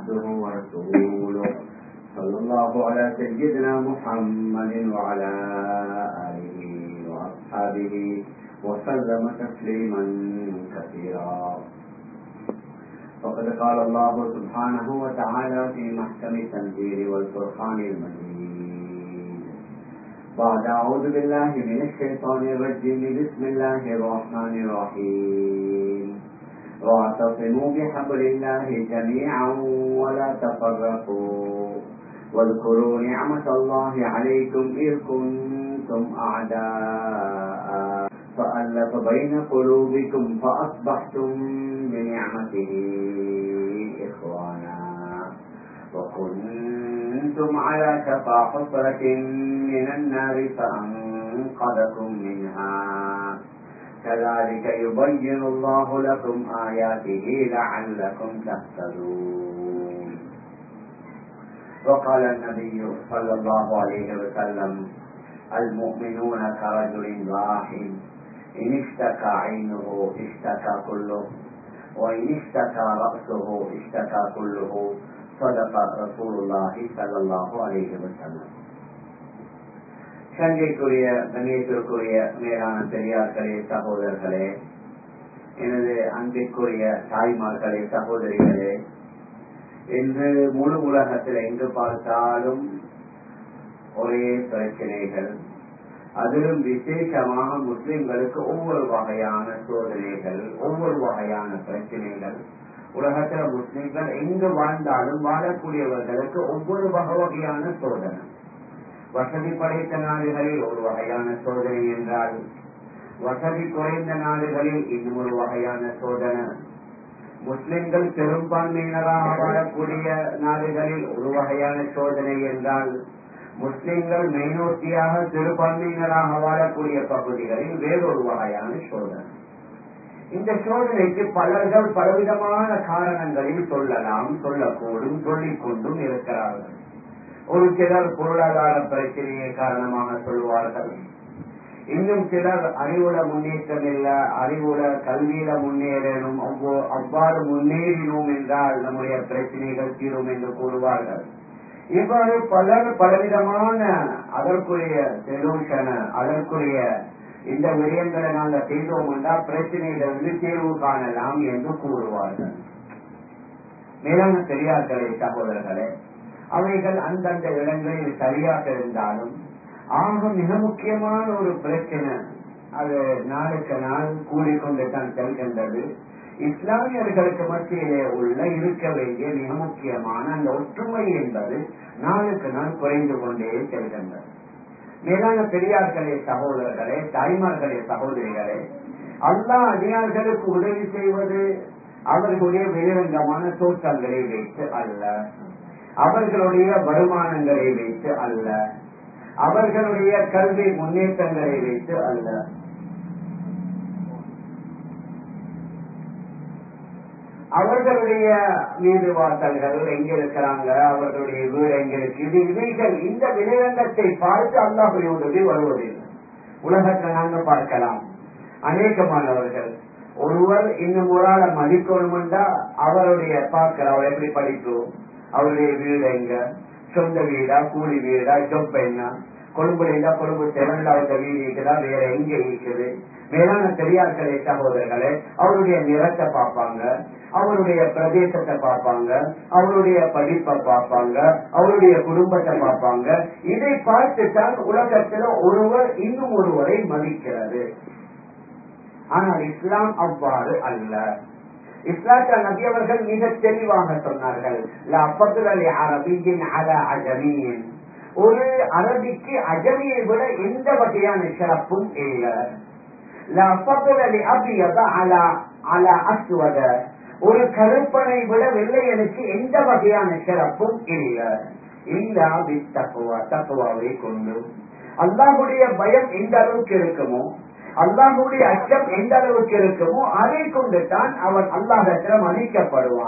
عبده ورسوله صلى الله على سيدنا محمد وعلى آله وأصحابه وسلم تسليما كثيرا فقد قال الله سبحانه وتعالى في محكم التنزيل والفرقان المجيد بعد أعوذ بالله من الشيطان الرجيم بسم الله الرحمن الرحيم واعتصموا بحبل الله جميعا ولا تفرقوا واذكروا نعمة الله عليكم إذ كنتم أعداء فألف بين قلوبكم فأصبحتم بنعمته إخوانا وكنتم على شفا حفرة من النار فأنقذكم منها كذلك يبين الله لكم آياته لعلكم تهتدون وقال النبي صلى الله عليه وسلم المؤمنون كرجل واحد إن اشتكى عينه اشتكى كله وإن اشتكى رأسه اشتكى كله صدق رسول الله صلى الله عليه وسلم சங்கைக்குரிய கண்ணியத்திற்குரிய மேலான பெரியார்களே சகோதரர்களே எனது அன்பிற்குரிய தாய்மார்களே சகோதரிகளே இன்று முழு உலகத்தில் எங்கு பார்த்தாலும் ஒரே பிரச்சனைகள் அதிலும் விசேஷமாக முஸ்லிம்களுக்கு ஒவ்வொரு வகையான சோதனைகள் ஒவ்வொரு வகையான பிரச்சனைகள் உலகத்துல முஸ்லிம்கள் எங்கு வாழ்ந்தாலும் வாழக்கூடியவர்களுக்கு ஒவ்வொரு வகை வகையான சோதனை வசதி படைத்த நாடுகளில் ஒரு வகையான சோதனை என்றால் வசதி குறைந்த நாடுகளில் இன்னும் ஒரு வகையான சோதனை முஸ்லிம்கள் பெரும்பான்மையினராக வாழக்கூடிய நாடுகளில் ஒரு வகையான சோதனை என்றால் முஸ்லிம்கள் மைனோரிட்டியாக சிறுபான்மையினராக வாழக்கூடிய பகுதிகளில் வேறொரு வகையான சோதனை இந்த சோதனைக்கு பலர்கள் பலவிதமான காரணங்களில் சொல்லலாம் சொல்லக்கூடும் சொல்லிக் கொண்டும் இருக்கிறார்கள் ஒரு சிலர் பொருளாதார பிரச்சனையை காரணமாக சொல்வார்கள் இன்னும் சிலர் அறிவுல முன்னேற்றம் இல்ல அறிவுல கல்வியில முன்னேறணும் அவ்வாறு முன்னேறினோம் என்றால் நம்முடைய பிரச்சனைகள் தீரும் என்று கூறுவார்கள் இவ்வாறு பலர் பலவிதமான அதற்குரிய சொல்யூஷன அதற்குரிய இந்த விடயங்களை நாங்கள் செய்தோம் என்றால் பிரச்சனையிலிருந்து தீர்வு காணலாம் என்று கூறுவார்கள் மேலான பெரியார்களே சகோதரர்களே அவைகள் அந்தந்த இடங்களில் சரியாக இருந்தாலும் ஆக மிக முக்கியமான ஒரு பிரச்சனை அது நாளுக்கு நாள் கூடிக்கொண்டு தான் செல்கின்றது இஸ்லாமியர்களுக்கு மத்தியிலே உள்ள இருக்க வேண்டிய மிக முக்கியமான அந்த ஒற்றுமை என்பது நாளுக்கு நாள் குறைந்து கொண்டே செல்கின்றது மேலான பெரியார்களே சகோதரர்களே தாய்மார்களே சகோதரிகளே அல்லா அதிகாரிகளுக்கு உதவி செய்வது அவர்களுடைய வெளிரங்கமான தோற்றங்களை வைத்து அல்ல அவர்களுடைய வருமானங்களை வைத்து அல்ல அவர்களுடைய கல்வி முன்னேற்றங்களை வைத்து அல்ல அவர்களுடைய வீடு வாசல்கள் எங்க இருக்கிறாங்க அவர்களுடைய வீடு எங்க இருக்கு இது இவைகள் இந்த வெளிரங்கத்தை பார்த்து அல்லாஹுடைய உதவி வருவதில்லை உலகத்தை நாங்க பார்க்கலாம் அநேகமானவர்கள் ஒருவர் இன்னும் ஒரு ஆளை மதிக்கணும்டா அவருடைய பார்க்கிற அவர் எப்படி படிக்கும் அவருடைய வீடு எங்க சொந்த வீடா கூலி வீடா ஜொப் என்ன கொழும்புல இருந்தா கொழும்பு செவன்ல அவங்க வீடு இருக்குதா வேற எங்க இருக்குது மேலான பெரியார்களே சகோதரர்களே அவருடைய நிறத்தை பார்ப்பாங்க அவருடைய பிரதேசத்தை பார்ப்பாங்க அவருடைய படிப்பை பார்ப்பாங்க அவருடைய குடும்பத்தை பார்ப்பாங்க இதை பார்த்துத்தான் உலகத்துல ஒருவர் இன்னும் ஒருவரை மதிக்கிறது ஆனால் இஸ்லாம் அவ்வாறு அல்ல இஸ்லாத்த நபி அவர்கள் மிக தெளிவாக சொன்னார்கள் ஒரு அரபிக்கு அஜமியை விட எந்த வகையான சிறப்பும் இல்லை ஒரு கருப்பனை விட வெள்ளையனுக்கு எந்த வகையான சிறப்பும் இல்லை இல்லா தக்குவா தக்குவாவை கொண்டு அல்லாஹுடைய பயம் எந்த அளவுக்கு இருக்குமோ அல்லாஹுடைய அச்சம் எந்த அளவுக்கு இருக்குமோ அதை கொண்டு தான் அவன் அல்லாஹத்திடம் அழிக்கப்படுவான்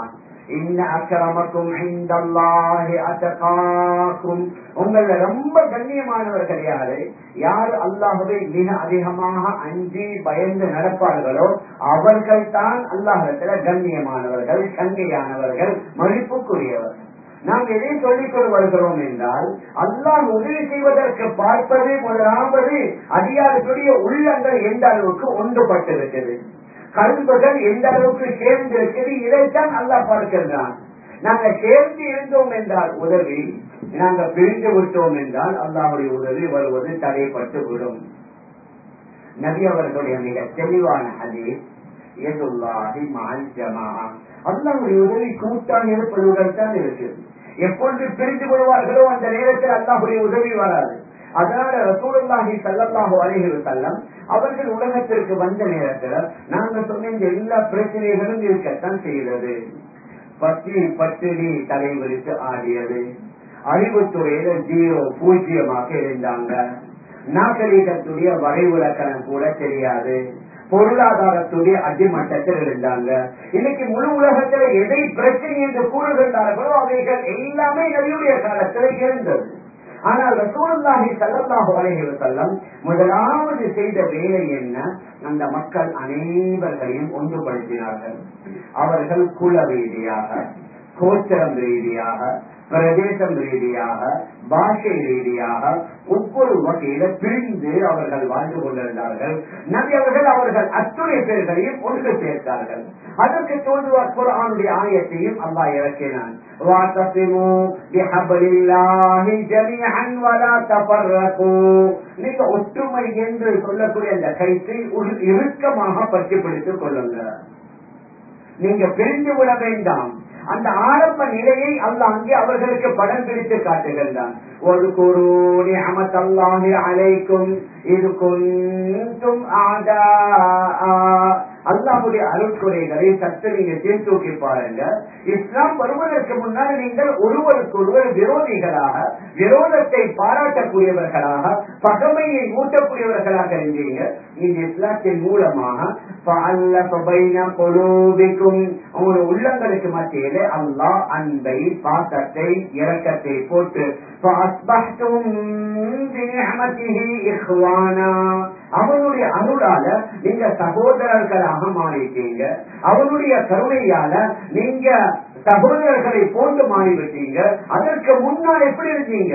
இன்ன அக்கிரமக்கும் இந்தல்லாஹி அத்தகாக்கும் உங்கள ரொம்ப கண்ணியமானவர்கள் யாரு யார் அல்லாஹுவை மிக அதிகமாக அஞ்சி பயந்து நடப்பார்களோ அவர்கள் தான் அல்லாஹத்துல கண்ணியமானவர்கள் சங்கையானவர்கள் மதிப்புக்குரியவர்கள் நாம் எதை சொல்லிக் கொண்டு வருகிறோம் என்றால் அல்லாஹ் உதவி செய்வதற்கு பார்ப்பது முதலாவது அதிகாரத்துடைய உள்ளங்கள் எந்த அளவுக்கு ஒன்றுபட்டிருக்கிறது கல்புகள் எந்த அளவுக்கு சேர்ந்து இருக்குது இதைத்தான் அல்லாஹ் பார்க்கின்றான் நாங்க சேர்ந்து இருந்தோம் என்றால் உதவி நாங்க பிரிந்து விட்டோம் என்றால் அல்லாஹுடைய உதவி வருவது தடைப்பட்டு விடும் நபி அவர்களுடைய மிக தெளிவான ஹதீஸ் எதுல்லாஹி மால் ஜமா அல்லாஹுடைய உதவி கூட்டாக இருப்பதுடன் தான் இருக்கு எப்பொழுது பிரிந்து கொள்வார்களோ அந்த நேரத்தில் அல்லாஹுடைய உதவி வராது அதனால ரசூலுல்லாஹி சல்லல்லாஹு அலைஹி வஸல்லம் அவர்கள் உலகத்திற்கு வந்த நேரத்துல நாங்க சொன்ன இந்த எல்லா பிரச்சனைகளும் இருக்கத்தான் செய்தது பத்தி பட்டினி தலைவரித்து ஆடியது அறிவுத்துறையில ஜீரோ பூஜ்ஜியமாக இருந்தாங்க நாகரீகத்துடைய வரைவிலக்கணம் கூட தெரியாது பொருளாதாரத்துடைய அடிமட்டத்தில் இருந்தாங்க இன்னைக்கு முழு உலகத்துல எதை பிரச்சனை என்று கூறுகின்றார்களோ அவைகள் எல்லாமே நபியுடைய காலத்தில் இருந்தது ஆனால் ரசூலுல்லாஹி ஸல்லல்லாஹு அலைஹி வஸல்லம் முதலாவது செய்த வேலை என்ன அந்த மக்கள் அனைவர்களையும் ஒன்றுபடுத்தினார்கள் அவர்கள் குல ரீதியாக கோச்சரம் ரீதியாக பிரதேசம் ரீதியாக பாஷை ரீதியாக ஒவ்வொரு வகையில பிரிந்து அவர்கள் வாழ்ந்து கொண்டிருந்தார்கள் நபி அவர்கள் அவர்கள் அத்துணை பேர்களையும் ஒன்று சேர்த்தார்கள் அதற்கு தோன்றுவார் குரானுடைய ஆயத்தையும் அல்லா இறக்கினான் நீங்க ஒற்றுமை என்று சொல்லக்கூடிய அந்த கைத்தை இறுக்கமாக பற்றி பிடித்துக் கொள்ளுங்க நீங்க பிரிந்து விட வேண்டாம் அந்த ஆரம்ப நிலையை அல்ல அங்கே அவர்களுக்கு படம் பிடித்து காட்டுகின்றான் ஒரு குருணி அமத்தல்லாஹி அழைக்கும் இது கொஞ்சம் ஆதா அல்லாவுடைய அருட்குறைகளை சற்று நீங்க சீர்தூக்கி பாருங்க இஸ்லாம் வருவதற்கு முன்னால் நீங்கள் ஒருவருக்கொருவர் விரோதிகளாக விரோதத்தை பாராட்டக்கூடியவர்களாக பகமையை ஊட்டக்கூடியவர்களாக இருந்தீங்க இந்த இஸ்லாத்தின் மூலமாக உங்களுடைய உள்ளங்களுக்கு மத்தியிலே அல்லாஹ் அன்பை பாசத்தை இரக்கத்தை போட்டு அவனுடைய அருளால நீங்க சகோதரர்களாக மாறிட்டீங்க அவனுடைய கருணையால நீங்க சகோதரர்களை போன்று மாறிவிட்டீங்க அதற்கு முன்னால் எப்படி இருந்தீங்க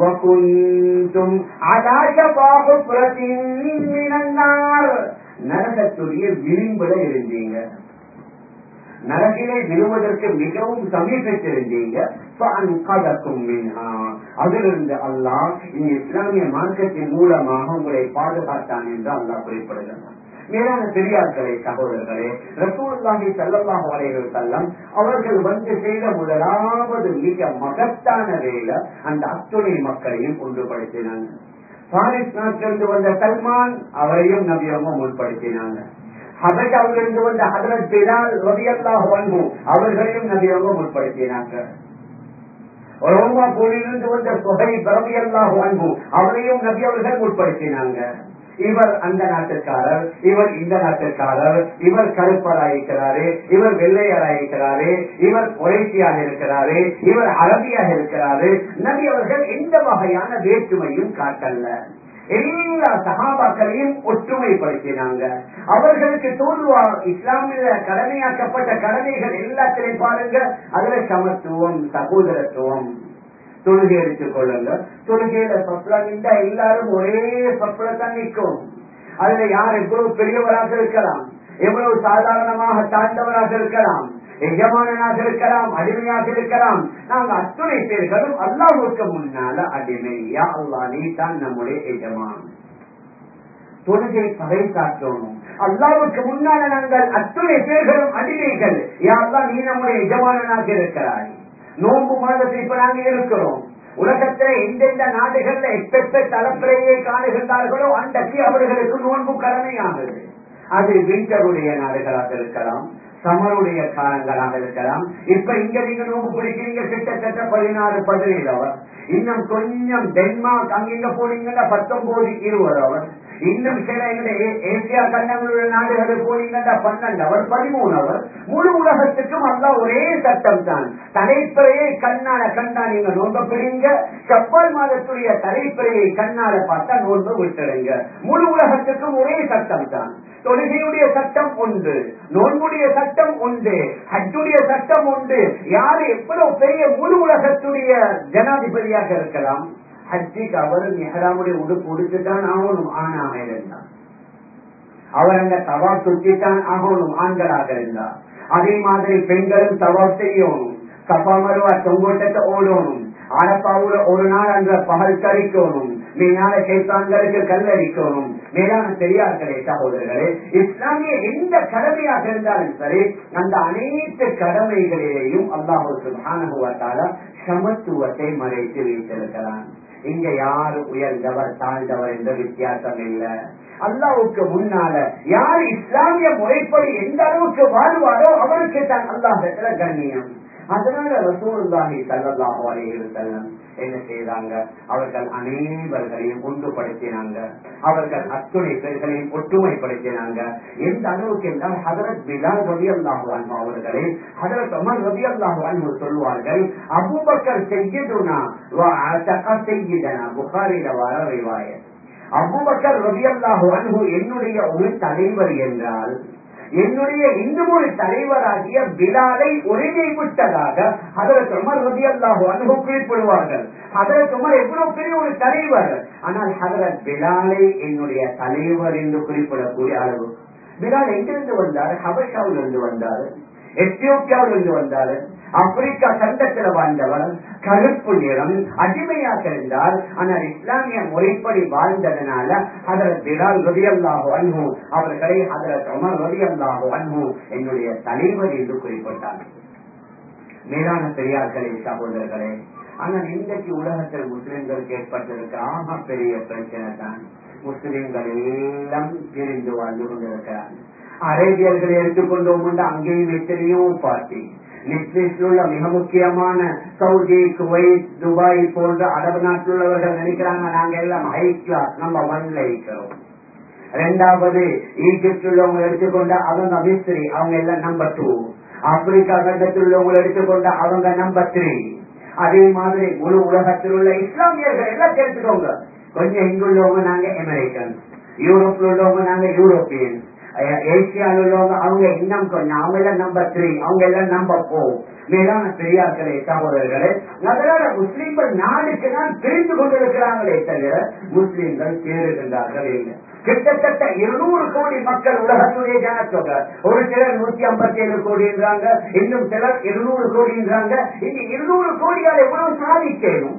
நரகத்துடைய விளிம்புல இருந்தீங்க நரகிலே விழுவதற்கு மிகவும் சமீபத்திருந்தீங்க அதிலிருந்து அல்லாஹ் இந்த இஸ்லாமிய மார்க்கத்தின் மூலமாக உங்களை பாதுகாத்தான் என்று அல்லாஹ் குறிப்பிடுகிறார் மேலான பெரியார்களே சகோதரர்களே ரசூல்லாஹி சல்லாஹு அலைகள் செல்லம் அவர்கள் வந்து செய்த முதலாவது மிக மகத்தான வேலை அந்த அத்துணை மக்களையும் ஒன்றுபடுத்தினாங்க பாரிஸ் நாட்டிலிருந்து வந்த சல்மான் அவரையும் நபியமும் முன்படுத்தினாங்க ஹபஷாவிலிருந்து வந்த ஹதரத் பிலால் ரபியல்லாஹ் வன்பு அவர்களையும் நபியவங்க முற்படுத்தினாங்க ரோமா போலிருந்து வந்த சொகை ரபியல்லாஹ் வன்பு அவரையும் நபி அவர்கள் முற்படுத்தினாங்க இவர் அந்த நாட்டுக்காரர் இவர் இந்த நாட்டுக்காரர் இவர் கருப்பராயிருக்கிறாரு இவர் வெள்ளையராயிருக்கிறாரு இவர் குறைசியாக இருக்கிறாரு இவர் அரபியாக இருக்கிறாரு நபி அவர்கள் எந்த வகையான வேற்றுமையும் காட்டல்ல எல்லா சகாபாக்களையும் ஒற்றுமைப்படுத்தினாங்க அவர்களுக்கு தோல்வார் இஸ்லாமிய கடமையாக்கப்பட்ட கடமைகள் எல்லாத்திலையும் பாருங்க அதுல சமத்துவம் சகோதரத்துவம் தொழுகை எடுத்துக் கொள்ளுங்க தொழுகையில சொப்பலம் இருந்தா எல்லாரும் ஒரே சொப்பல தான் நிற்கும் அதுல யார் எவ்வளவு பெரியவராக இருக்கலாம் எவ்வளவு சாதாரணமாக தாழ்ந்தவராக இருக்கலாம் எஜமானனாக இருக்கலாம் அடிமையாக இருக்கலாம் நாங்க அத்துணை பேர்களும் அல்லாவுக்கு முன்னால அடிமையா அல்லா நீ தான் நம்முடைய எஜமான் தொழுகை பகை காட்டணும் அல்லாவுக்கு முன்னால நாங்கள் அத்துணை பேர்களும் அடிமைகள் யாரெல்லாம் நீ நம்முடைய எஜமானனாக இருக்கிறாய் நோம்பு மாதத்தில் இப்ப நாங்க இருக்கிறோம் உலகத்துல எந்தெந்த நாடுகள்ல எப்பெற்ற தலைப்பிலேயே காணுகின்றார்களோ அன்றைக்கு அவர்களுக்கு நோன்பு கடமையாகுது அது விண்டருடைய நாடுகளாக இருக்கலாம் சமருடைய காலங்களாக இருக்கலாம் இப்ப இங்க நீங்க நோம்பு பிடிக்கிறீங்க கிட்டத்தட்ட பதினாறு பதினேழு அவர் இன்னும் கொஞ்சம் டென்மார்க் அங்கிங்க போனீங்கன்னா பத்தொன்பது இருபது அவர் இன்னும் சில எங்களுடைய ஏசியா கண்டங்களுடைய நாடுகள் போனீங்கன்னா பன்னெண்டு அவர் பதிமூணு அவர் முழு உலகத்துக்கும் அல்ல ஒரே சட்டம் தான் தலைப்பிறையை கண்ணால கண்டா நீங்க நோன்ப பிடிங்க செவ்வாய் மாதத்துடைய தலைப்பிறையை கண்ணால பார்த்தா நோன்பு விட்டுடுங்க முழு உலகத்துக்கும் ஒரே சட்டம் தான் தொழுகையுடைய சட்டம் உண்டு நோன்புடைய சட்டம் உண்டு ஹஜ்ஜுடைய சட்டம் உண்டு யாரு எவ்வளவு பெரிய முழு உலகத்துடைய ஜனாதிபதியாக இருக்கலாம் ஹஜ்ஜிக்கு அவர் மெஹராமுடைய உடுப்பு உடுத்துதான் ஆகணும் ஆணாக இருந்தார் அவர் அங்க தவா சுத்தித்தான் ஆகணும் ஆண்களாக இருந்தார் அதே மாதிரி பெண்களும் தவா செய்யணும் சபா மருவா தொங்கோட்டத்தை ஓடணும் அரப்பாவுல ஒரு நாள் அந்த பகல் கழிக்கணும் மேலான சைத்தான்களுக்கு கல்லடிக்கணும் மேலான பெரியார்களே சகோதரர்களே இஸ்லாமிய எந்த கடமையாக இருந்தாலும் சரி அந்த அனைத்து கடமைகளிலேயும் அல்லாஹு சுபானுவத்தால சமத்துவத்தை மறைத்து வைத்திருக்கிறான் இங்க யாரு உயர்ந்தவர் தாழ்ந்தவர் என்ற வித்தியாசம் இல்ல அல்லாவுக்கு முன்னால யார் இஸ்லாமிய முறைப்படி எந்த அளவுக்கு வாழ்வாரோ அவருக்கு தான் அல்லாஹத்துல கண்ணியம் அதனால ரசூலுல்லாஹி ஸல்லல்லாஹு அலைஹி வஸல்லம் என்ன செய்தாங்க அவர்கள் அனைவர்களையும் ஒன்றுபடுத்தினாங்க அவர்கள் அத்துணை பேர்களையும் ஒற்றுமைப்படுத்தினாங்க எந்த அளவுக்கு என்றால் ஹதரத் பிலால் ரவி அல்லாஹு அன்பு அவர்களே ஹதரத் அமர் ரவி அல்லாஹு அன்பு சொல்வார்கள் அபுபக்கர் செய்யதுனா செய்யதனா புகாரில வர ரிவாயத் அபுபக்கர் ரவி அல்லாஹு அன்பு என்னுடைய ஒரு தலைவர் என்றால் என்னுடைய இன்னும் ஒரு தலைவராகிய பிலாலை ஒருங்கை விட்டதாக அதற்கு உமர் ரதி அல்லாஹோ அனுபவ குறிப்பிடுவார்கள் அதற்கு உமர் எவ்வளவு பெரிய ஒரு தலைவர் ஆனால் ஹதரத் பிலாலை என்னுடைய தலைவர் என்று குறிப்பிடக்கூடிய அளவு பிலால் எங்கிருந்து வந்தார் ஹபஷாவில் இருந்து வந்தார் எத்தியோப்பியாவில் இருந்து வந்தார் ஆப்பிரிக்கா கண்டத்தில் வாழ்ந்தவர் கருப்பு நிறம் அடிமையாக இருந்தார் ஆனால் இஸ்லாமிய முறைப்படி வாழ்ந்ததனால அதற்கு பிலால் ரதியல்லாஹோ அன்பு அவர்களை அதற்கு அமர் ரதியல்லாஹோ அன்பு என்னுடைய தலைவர் என்று குறிப்பிட்டார் மேலான பெரியார்களே சகோதரர்களே ஆனால் இன்றைக்கு உலகத்தில் முஸ்லிம்களுக்கு ஏற்பட்டிருக்க ஆக பெரிய பிரச்சனை தான் முஸ்லிம்கள் எல்லாம் பிரிந்து வாழ்ந்து கொண்டிருக்கிறார்கள் அரேபியர்களை எடுத்துக்கொண்டோம் அங்கேயும் எத்தனையோ பார்ட்டி நெட்ஃபிளிக்ஸில் உள்ள மிக முக்கியமான சவுதி குவைத் துபாய் போன்ற அரபு நாட்டில் உள்ளவர்கள் நினைக்கிறாங்க நாங்க எல்லாம் ஹை கிளாஸ் நம்ம ஒன்ல இருக்கிறோம் ரெண்டாவது ஈஜிப்ட் உள்ளவங்க எடுத்துக்கொண்ட அவங்க மிஸ்ரி அவங்க எல்லாம் நம்பர் டூ ஆப்பிரிக்கா கண்டத்தில் உள்ளவங்க எடுத்துக்கொண்ட அவங்க நம்பர் த்ரீ அதே மாதிரி முழு உலகத்தில் உள்ள இஸ்லாமியர்கள் எல்லாம் தெரிஞ்சுக்கோங்க கொஞ்சம் இங்குள்ளவங்க நாங்க அமெரிக்கன் யூரோப்ல உள்ளவங்க நாங்க யூரோப்பியன் ஏசியாவில் உள்ளவங்க அவங்க இன்னும் கொஞ்சம் அவங்க எல்லாம் நம்பர் த்ரீ அவங்க எல்லாம் நம்பர் போர் மேலான பெரியார்களே சகோதரர்களே அதனால முஸ்லீம்கள் நாடுக்கு தான் பிரிந்து கொண்டிருக்கிறாங்களே தவிர முஸ்லீம்கள் சேருகின்றார்கள் இல்லை கிட்டத்தட்ட இருநூறு கோடி மக்கள் உலகத்துடைய ஜனத்தொகை ஒரு சிலர் நூத்தி ஐம்பத்தி ஏழு கோடின்றாங்க இன்னும் சிலர் இருநூறு கோடின்றாங்க இந்த இருநூறு கோடியால் எவ்வளவு சாதிக்கணும்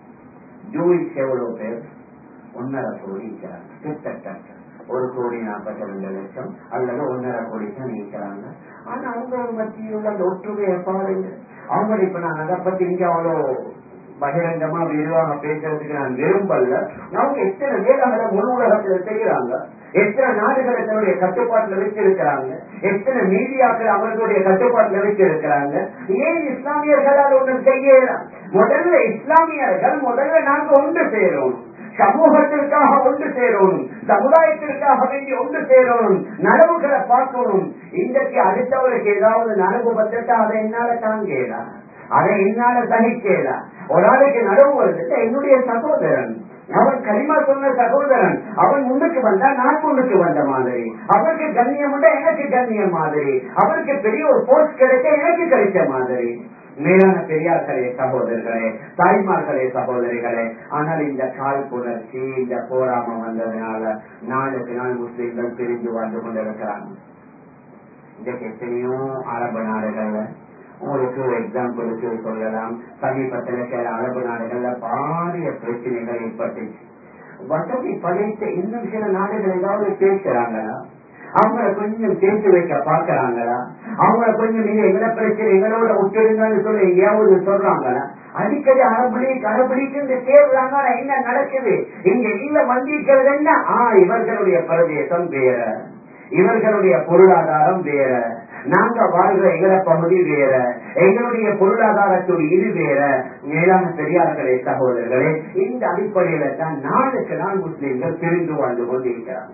ஜூயிஸ் எவ்வளவு பேர் ஒன்னரை கோடி இருக்கிறாங்க கிட்டத்தட்ட ஒரு கோடி நாற்பத்தி ரெண்டு லட்சம் அல்லது ஒன்னரை கோடி தான் நீக்கிறாங்க ஆனா அவங்க மத்தியில் உள்ள அந்த ஒற்றுமையை பாருங்க அவங்க இப்ப நான் அதை பத்தி இங்க அவ்வளோ பகிரங்கமா விரிவாக பேசுறதுக்கு நான் விரும்பல அவங்க எத்தனை வேலைகளை முழு உலகத்துல செய்யறாங்க எத்தனை நாடுகளை தன்னுடைய கட்டுப்பாட்டுல வச்சிருக்கிறாங்க எத்தனை மீடியாக்கள் அவர்களுடைய கட்டுப்பாட்டுல வச்சிருக்கிறாங்க ஏன் இஸ்லாமியர்களால் ஒன்றும் செய்யலாம் முதல்ல இஸ்லாமியர்கள் முதல்ல நாங்க ஒன்று சேரும் சமூகத்திற்காக ஒன்று சேரணும் சமுதாயத்திற்காக வேண்டி ஒன்று சேரணும் நனவுகளை பார்க்கணும் இன்றைக்கு அடுத்தவருக்கு ஏதாவது நனவு பத்திட்டா அதை என்னால தாங்கலாம் அதை என்னால சகிக்கலாம் ஒரு ஆளுக்கு நனவு வருது என்னுடைய சகோதரன் அவன் களிமா சொன்ன சகோதரன் அவன் முன்னுக்கு வந்தா நான் முன்னுக்கு வந்த மாதிரி அவருக்கு கண்ணியம் உண்டா எனக்கு கண்ணியம் மாதிரி அவருக்கு பெரிய ஒரு போஸ்ட் கிடைக்க எனக்கு கிடைச்ச மாதிரி மேலான பெரியார்களே சகோதரர்களே தாய்மார்களே சகோதரிகளே ஆனால் இந்த கால் புணர்ச்சி இந்த போராம வந்ததுனால நாளுக்கு நாள் முஸ்லிம்கள் பிரிந்து வாழ்ந்து கொண்டிருக்கிறாங்க இன்றைக்கு எத்தனையோ அரபு நாடுகள்ல உங்களுக்கு ஒரு எக்ஸாம்பிளுக்கு சொல்லலாம் சமீபத்தில் சில அரபு நாடுகள்ல பாரிய பிரச்சனைகள் ஏற்பட்டுச்சு வசதி படைத்த இன்னும் சில நாடுகள் ஏதாவது பேசுறாங்களா அவங்கள கொஞ்சம் சேர்த்து வைக்க பாக்குறாங்களா அவங்கள கொஞ்சம் இது எங்களை பிரச்சனை எங்களோட விட்டுடுங்கன்னு சொல்லி எங்கேயாவது சொல்றாங்களா அடிக்கடி அரபடி கரபடிக்கு தேடுறாங்க என்ன நடக்குது இங்க இல்ல வந்திருக்கிறது என்ன ஆ இவர்களுடைய பிரதேசம் வேற இவர்களுடைய பொருளாதாரம் வேற நாங்க வாழ்ற எங்கட பகுதி வேற எங்களுடைய பொருளாதாரத்துடைய இது வேற மேலான பெரியார்களே சகோதரர்களே இந்த அடிப்படையில தான் நாளுக்கு நாள் முஸ்லிம்கள் பிரிந்து வாழ்ந்து கொண்டிருக்கிறார்கள்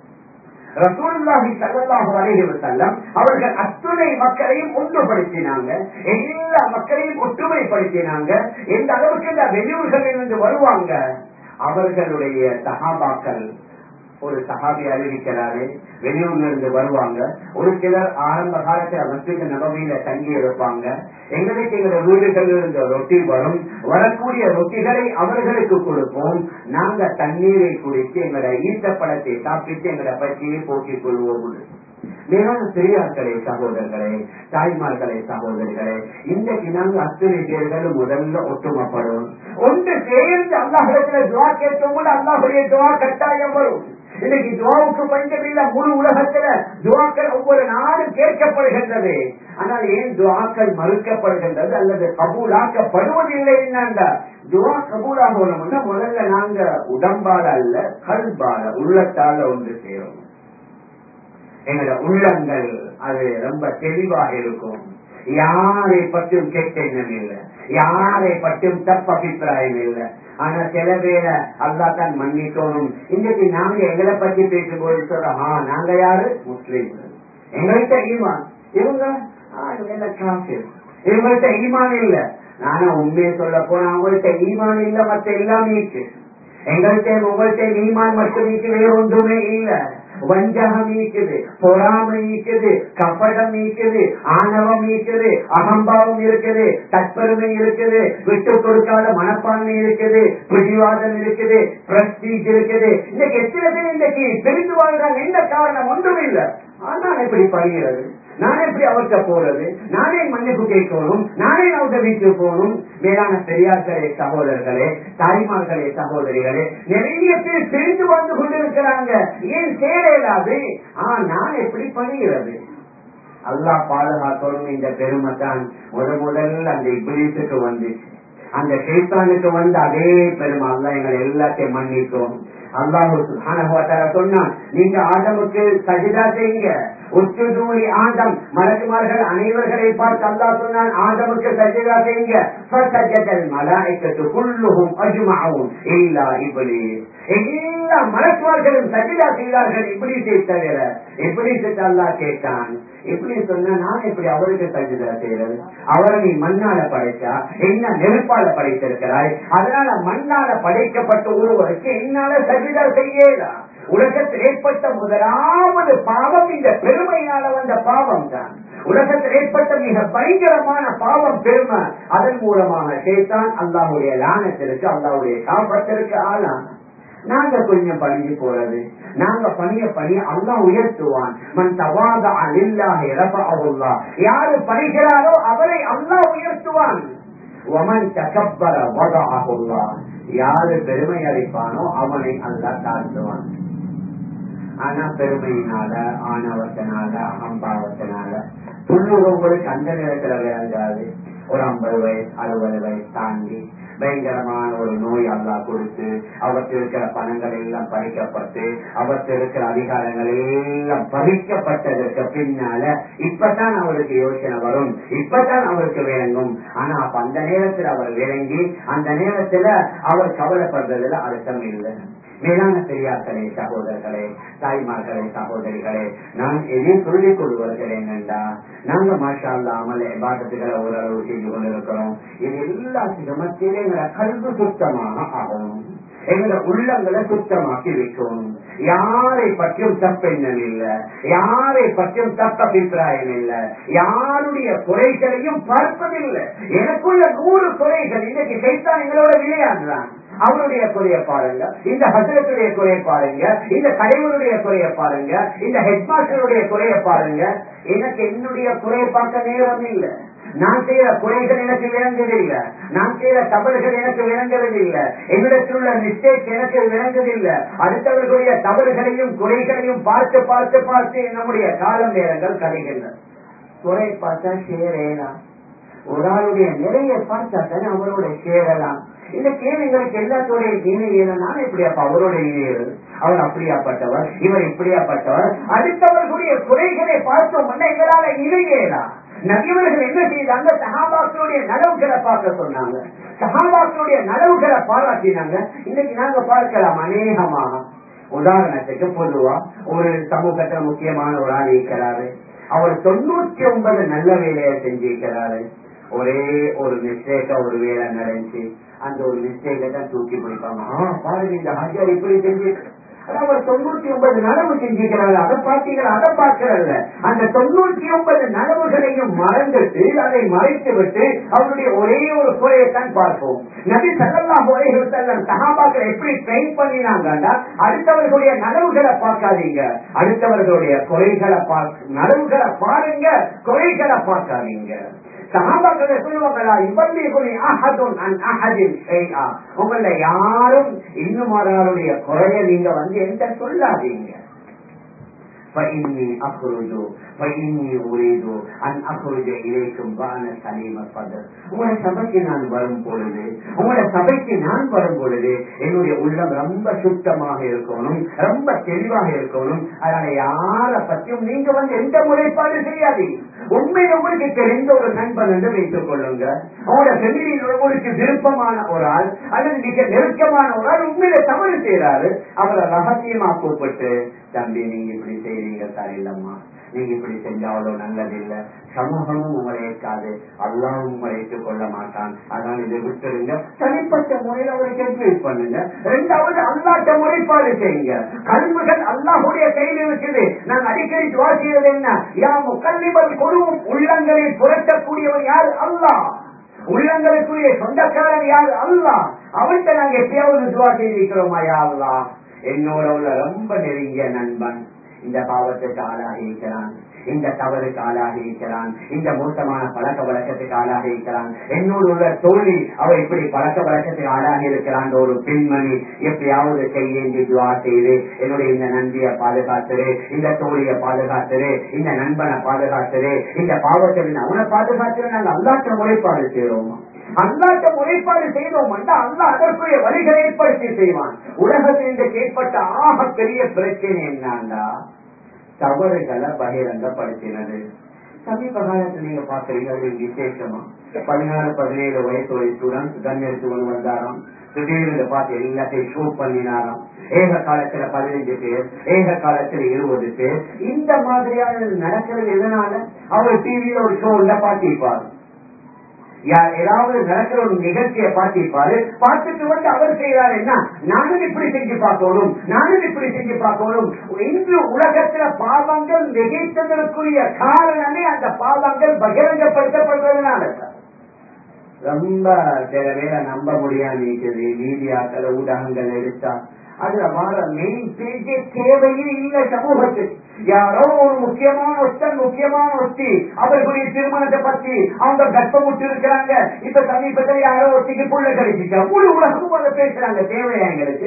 ரசூலுல்லாஹி ஸல்லல்லாஹு அலைஹி வஸல்லம் அவர்கள் அத்துணை மக்களையும் ஒன்றுபடுத்தினாங்க எல்லா மக்களையும் ஒற்றுமைப்படுத்தினாங்க எந்த அளவுக்கு இந்த வெளியூர்களில் இருந்து வருவாங்க அவர்களுடைய சஹாபாக்கள் ஒரு சஹாபி அறிவிக்கிறாரு வெளியூர்ல இருந்து வருவாங்க ஒரு சிலர் ஆரம்ப காலத்துல மஸ்ஜித் நபவியில தங்கி இருப்பாங்க எங்களுக்கு எங்க வீடுகளில் இருந்து ரொட்டி வரும் வரக்கூடிய ரொட்டிகளை அவர்களுக்கு கொடுப்போம் நாங்க தண்ணீரை குடித்து எங்களோட ஈட்டப்படத்தை சாப்பிட்டு எங்களோட பற்றியை போக்கிக் கொள்வோம் மேலான பெரியார்களே சகோதரர்களே தாய்மார்களே சகோதரிகளே இன்றைக்கு நாங்க அத்தனை பேர்களும் முதல்ல ஒட்டுமைப்படும் ஒன்று சேர்ந்து அல்லாஹிடத்துல துவா கேட்கும் போது அல்லாஹுடைய துவா கட்டாயம் வரும் இன்னைக்கு துவாவுக்கு பஞ்சமில்ல முழு உலகத்துல துவாக்கள் ஒவ்வொரு நாளும் கேட்கப்படுகின்றது ஆனால் ஏன் துவாக்கள் மறுக்கப்படுகின்றது அல்லது கபூலாக்கப்படுவதில்லை என்னண்டா துவா கபூலாகணும்னா முதல்ல நாங்க உடம்பால அல்ல கல்பால உள்ளத்தால ஒன்று சேரும் எங்களோட உள்ளங்கள் அது ரொம்ப தெளிவாக இருக்கும் யாரை பற்றியும் கேட்ட எண்ணம் இல்லை யாரை பற்றியும் தப்பு அபிப்பிராயம் இல்லை ஆனா சில பேரை அல்லா தான் மன்னிக்கணும் இன்னைக்கு நாங்க எங்களை பத்தி பேசும்போது சொல்றோம் ஆ நாங்க யாரு முஸ்லீம்கள் எங்கள்கிட்ட ஈமான் இவங்க என்ன காசு இவங்கள்ட்ட ஈமான் இல்ல நானா உண்மையை சொல்ல போனா அவங்கள்ட்ட ஈமான் இல்ல மத்த எல்லாமே இருக்கு எங்கள்கிட்ட உங்கள்கிட்ட ஈமான் மட்டும் இருக்கு வேற ஒன்றுமே இல்லை வஞ்சகம் ஈக்குது பொறாமை ஈக்குது கப்படம் ஈக்குது ஆணவம் ஈக்குது அகம்பாவம் இருக்குது தற்பெருமை இருக்குது விட்டு கொடுக்காத மனப்பான்மை இருக்குது பிடிவாதம் இருக்குது பிரஸ்டீஜ் இருக்குது இன்னைக்கு எத்தனை பேர் இன்னைக்கு தெரிந்து வாழ்றாங்க எந்த காரணம் ஒன்றும் இல்லை ஆனால் எப்படி பழிகிறது நானே எப்படி அவர்கிட்ட போறது நானே மன்னிப்பு கேட்கணும் நானே அவங்க வீட்டுக்கு போகணும் மேலான பெரியார்களே சகோதரர்களே தாய்மார்களே சகோதரிகளே நிறைய பேர் தெரிந்து வந்து கொண்டிருக்கிறாங்க ஏன் சேரலாது ஆ நான் எப்படி பணிகிறது அல்லா பாதுகாக்கணும் இந்த பெருமை தான் முத முதல்ல அந்த இபிலிசுக்கு வந்துச்சு அந்த ஷேத்தானுக்கு வந்து அதே பெருமை அல்லா எங்களை எல்லாத்தையும் மன்னிக்கும் அல்லாஹு சொன்னான் நீங்க ஆதமுக்கு சஜிதா செய்யுங்க உச்சுதூரி ஆதம் மலக்குமார்கள் அனைவர்களை பார்த்து அல்லா சொன்னான் ஆதமுக்கு சஜிதா செய்யுங்க மலாய்க்கத்து குள்ளுகும் அஜுமாவும் இல்லா இப்படி எல்லா மலக்குமார்களும் சஜிதா செய்தார்கள் இப்படி தவிர எப்படி அல்லா கேட்டான் எப்படி சொன்ன நான் எப்படி அவருக்கு சஜிதா செய்யறது அவரை நீ மண்ணால படைச்சா என்ன நெருப்பால படைத்திருக்கிறாய் அதனால மண்ணால படைக்கப்பட்ட ஒருவருக்கு என்னால சஜிதா செய்யலா உலகத்தில் ஏற்பட்ட முதலாவது பாவம் இந்த பெருமையினால வந்த பாவம் தான் உலகத்தில் ஏற்பட்ட மிக பயங்கரமான பாவம் பெருமை அதன் மூலமாக சேர்த்தான் அல்லாவுடைய லானத்திற்கு அல்லாவுடைய காப்பத்திற்கு ஆளான நாங்க கொஞ்சம் பணிஞ்சு போறது நாங்க பணிய பணிய அல்லா உயர்த்துவான் மண் தவாத அலில்லாஹ் இரபஅஹுல்லா யாரு பணிகிறாரோ அவரை அல்லாஹ் உயர்த்துவான் ஒமன் தகப்பர வதஅஹுல்லா யாரு பெருமை அளிப்பானோ அவனை அல்லாஹ் தாழ்த்துவான் ஆனா பெருமையினால ஆணவத்தினால அகம்பாவத்தினால துள்ளுறவுகளுக்கு அந்த நேரத்துல விளங்காது ஒரு ஐம்பது வயசு அறுபது வயசு தாண்டி பயங்கரமான ஒரு நோய் அல்லா கொடுத்து அவருக்கு இருக்கிற பணங்கள் எல்லாம் பறிக்கப்பட்டு அவருக்கு இருக்கிற அதிகாரங்கள் எல்லாம் பறிக்கப்பட்டதற்கு பின்னால இப்பதான் அவருக்கு யோசனை வரும் இப்பதான் அவருக்கு விளங்கும் ஆனா அப்ப அந்த நேரத்தில் அவர் விளங்கி அந்த நேரத்துல அவர் கவலைப்படுறதுல அர்த்தம் இல்லை மேலான பெரியார்களே சகோதரர்களே தாய்மார்களே சகோதரிகளே நான் எதை சொல்லிக் கொண்டு வருகிறேன் என்றா நாங்க மாஷா அல்லாமல் பாட்டத்துக்களை ஓரளவு செய்து கொண்டிருக்கிறோம் இது எல்லாத்துக்கும் மத்தியிலே எங்களை கல்வி சுத்தமாக ஆகணும் எங்களை உள்ளங்களை சுத்தமாக்கி வைக்கணும் யாரை பற்றியும் தப்பெண்ணம் இல்ல யாரை பற்றியும் தப்ப அபிப்பிராயம் இல்ல யாருடைய குறைகளையும் பார்ப்பதில்லை எனக்குள்ள நூறு குறைகள் இன்னைக்கு சைத்தான் எங்களோட விளையாடுறான் அவருடைய குறைய பாருங்க இந்த ஹசரத்துடைய குறைய பாருங்க இந்த தலைவருடைய குறைய பாருங்க இந்த ஹெட்மாஸ்டருடைய குறைய பாருங்க எனக்கு என்னுடைய குறைய பார்க்க நேரம் இல்லை நான் செய்யற குறைகள் எனக்கு விளங்குவதில்லை நான் செய்யற தவறுகள் எனக்கு விளங்குவதில்லை என்னிடத்தில் உள்ள மிஸ்டேக் எனக்கு விளங்குவதில்லை அடுத்தவர்களுடைய தவறுகளையும் குறைகளையும் பார்த்து பார்த்து பார்த்து நம்முடைய காலம் நேரங்கள் கலைகின்றன குறை பார்த்தா சேரலாம் ஒரு ஆளுடைய நிறைய பார்த்தா தானே அவரோட சேரலாம் இந்த கேள்வி எங்களுக்கு எல்லாத்தோடைய இணையலாம் எப்படி அப்ப அவரோட இணையது அவர் அப்படியாப்பட்டவர் இவர் இப்படியாப்பட்டவர் அடுத்தவர்களுடைய குறைகளை பார்த்தோம்னா எங்களால இணையலாம் நபியவர்கள் என்ன செய்தாங்க சகாபாக்களுடைய நலவுகளை பார்க்க சொன்னாங்க சகாபாக்களுடைய நலவுகளை பாராட்டினாங்க இன்னைக்கு நாங்க பார்க்கலாம் அநேகமாக உதாரணத்துக்கு பொதுவா ஒரு சமூகத்துல முக்கியமான ஒரு ஆள் இருக்கிறாரு அவர் தொண்ணூத்தி ஒன்பது நல்ல வேலையை செஞ்சிருக்கிறாரு ஒரே ஒரு மிஸ்டேக்கா ஒரு வேலை நடந்துச்சு அந்த ஒரு மிஸ்டேக்கை தான் தூக்கி பிடிப்பாங்க ஆஹ் பாருங்க இந்த ஹாஜியார் இப்படி செஞ்சிருக்கு அவர் தொண்ணூத்தி ஒன்பது நனவு செஞ்சுக்கிறாங்க அதை பார்த்தீங்களா அதை பார்க்கறல்ல அந்த தொண்ணூத்தி ஒன்பது நனவுகளையும் மறந்துட்டு அதை மறைத்து விட்டு அவருடைய ஒரே ஒரு குறையைத்தான் பார்ப்போம் நபி சல்லல்லா முறைகள் செல்லம் சகாபாக்களை எப்படி ட்ரெயின் பண்ணினாங்கன்னா அடுத்தவர்களுடைய நனவுகளை பார்க்காதீங்க அடுத்தவர்களுடைய குறைகளை பார்க்க நனவுகளை பாருங்க குறைகளை பார்க்காதீங்க சகாபாக்களை சொல்லுவாங்களா இவல்லிகுனி அஹதுன் அன் அஹதின் ஷைஆ உங்கள யாரும் இன்னும் ஒருவருடைய குறைய நீங்க வந்து என்கிட்ட சொல்லாதீங்க فإني أخرج فإني أريد أن أخرج إليكم وأنا سليم الصدر உங்களோட சபைக்கு நான் வரும் பொழுது உங்களோட சபைக்கு நான் வரும் பொழுது என்னுடைய உள்ளம் ரொம்ப சுத்தமாக இருக்கணும் ரொம்ப தெளிவாக இருக்கணும் அதனால யார பத்தியும் நீங்க வந்து எந்த முறைப்பாடு செய்யாதீங்க உண்மையில உங்களுக்கு தெரிந்த ஒரு நண்பன் என்று வைத்துக் கொள்ளுங்க உங்களோட ஃபெமிலியில் உங்களுக்கு விருப்பமான ஒரு ஆள் அல்லது மிக நெருக்கமான ஒரு ஆள் உண்மையில தவறு செய்யறாரு அவரை ரகசியமா கூப்பிட்டு தம்பி நீங்க இப்படி செய்றீங்க சரியில்லம்மா நீங்க இப்படி செஞ்சா அவ்வளவு நல்லதில்லை சமூகமும் உங்களை ஏற்காது அல்லாவும் உங்களை ஏற்றுக்கொள்ள மாட்டான் அதனால இதை விட்டுருங்க தனிப்பட்ட முறையில் அவருக்கு அட்வைஸ் பண்ணுங்க ரெண்டாவது அல்லாட்ட முறைப்பாடு செய்யுங்க கல்விகள் அல்லாஹுடைய கையில் இருக்குது நான் அடிக்கடி துவா செய்வது என்ன யா முக்கல்லிபல் குழுவும் உள்ளங்களை புரட்டக்கூடியவன் யார் அல்லாஹ் உள்ளங்களுக்குரிய சொந்தக்காரன் யார் அல்லாஹ் அவன்கிட்ட நாங்க எப்பயாவது துவா செய்திருக்கிறோமா யா அல்லாஹ் என்னோட உள்ள ரொம்ப நெருங்கிய நண்பன் இந்த பாவத்துக்கு ஆளாகி இருக்கிறான் இந்த தவறுக்கு ஆளாகி இருக்கிறான் இந்த மோசமான பழக்க வழக்கத்துக்கு ஆளாகி இருக்கிறான் என்னோடு உள்ள தோழி அவ இப்படி பழக்க வழக்கத்துக்கு ஆளாகி இருக்கிறான் ஒரு பெண்மணி எப்படியாவது கையேந்தி துவா செய்து என்னுடைய இந்த நன்றியை பாதுகாத்துரு இந்த தோழியை பாதுகாத்துரு இந்த நண்பனை பாதுகாத்துரு இந்த பாவத்தை அவனை பாதுகாத்துரு நாங்க அல்லாட்ட முறைப்பாடு செய்யறோமா அல்லாட்ட முறைப்பாடு செய்தோம் அல்லா அதற்குரிய வழிகளை ஏற்படுத்தி செய்வான் உலகத்தில் இன்றைக்கு ஏற்பட்ட ஆக பெரிய பிரச்சனை என்னண்டா தவறுகளை பகிரங்கப்படுத்தினது சமீப காலத்துல நீங்க பாக்குறீங்க அது விசேஷமா பதினாறு பதினேழு வயசு ஒரு ஸ்டூடெண்ட் கன் எடுத்து கொண்டு வந்தாராம் திடீர்னு பார்த்து எல்லாத்தையும் ஷூட் பண்ணினாராம் ஏக காலத்துல பதினஞ்சு பேர் ஏக காலத்துல இருபது பேர் இந்த மாதிரியான நடக்கிறது எதனால அவர் டிவியில ஒரு ஷோ உள்ள பாத்திருப்பாரு யார் ஏதாவது நடக்கிற ஒரு நிகழ்ச்சியை பார்த்திருப்பாரு பார்த்துட்டு வந்து அவர் செய்யறாரு என்ன நானும் இப்படி செஞ்சு பார்க்கணும் நானும் இப்படி செஞ்சு பார்க்கணும் இன்று உலகத்துல பாவங்கள் நிகழ்த்ததற்குரிய காரணமே அந்த பாவங்கள் பகிரங்கப்படுத்தப்படுறதுனால ரொம்ப சில பேரை நம்ப முடியாம இருக்குது மீடியாக்கள் ஊடகங்கள் எடுத்தா அதுல வர மெயின் பேஜே தேவையே இல்லை சமூகத்துக்கு யாரோ ஒரு முக்கியமான ஒருத்தன் முக்கியமான ஒருத்தி அவர்களுடைய திருமணத்தை பத்தி அவங்க கர்ப்பமுட்டு இருக்கிறாங்க இப்ப சமீபத்தில் யாரோ ஒருத்திக்கு புள்ள கிடைச்சிட்டா முழு உலகமும் அதை பேசுறாங்க தேவையா எங்களுக்கு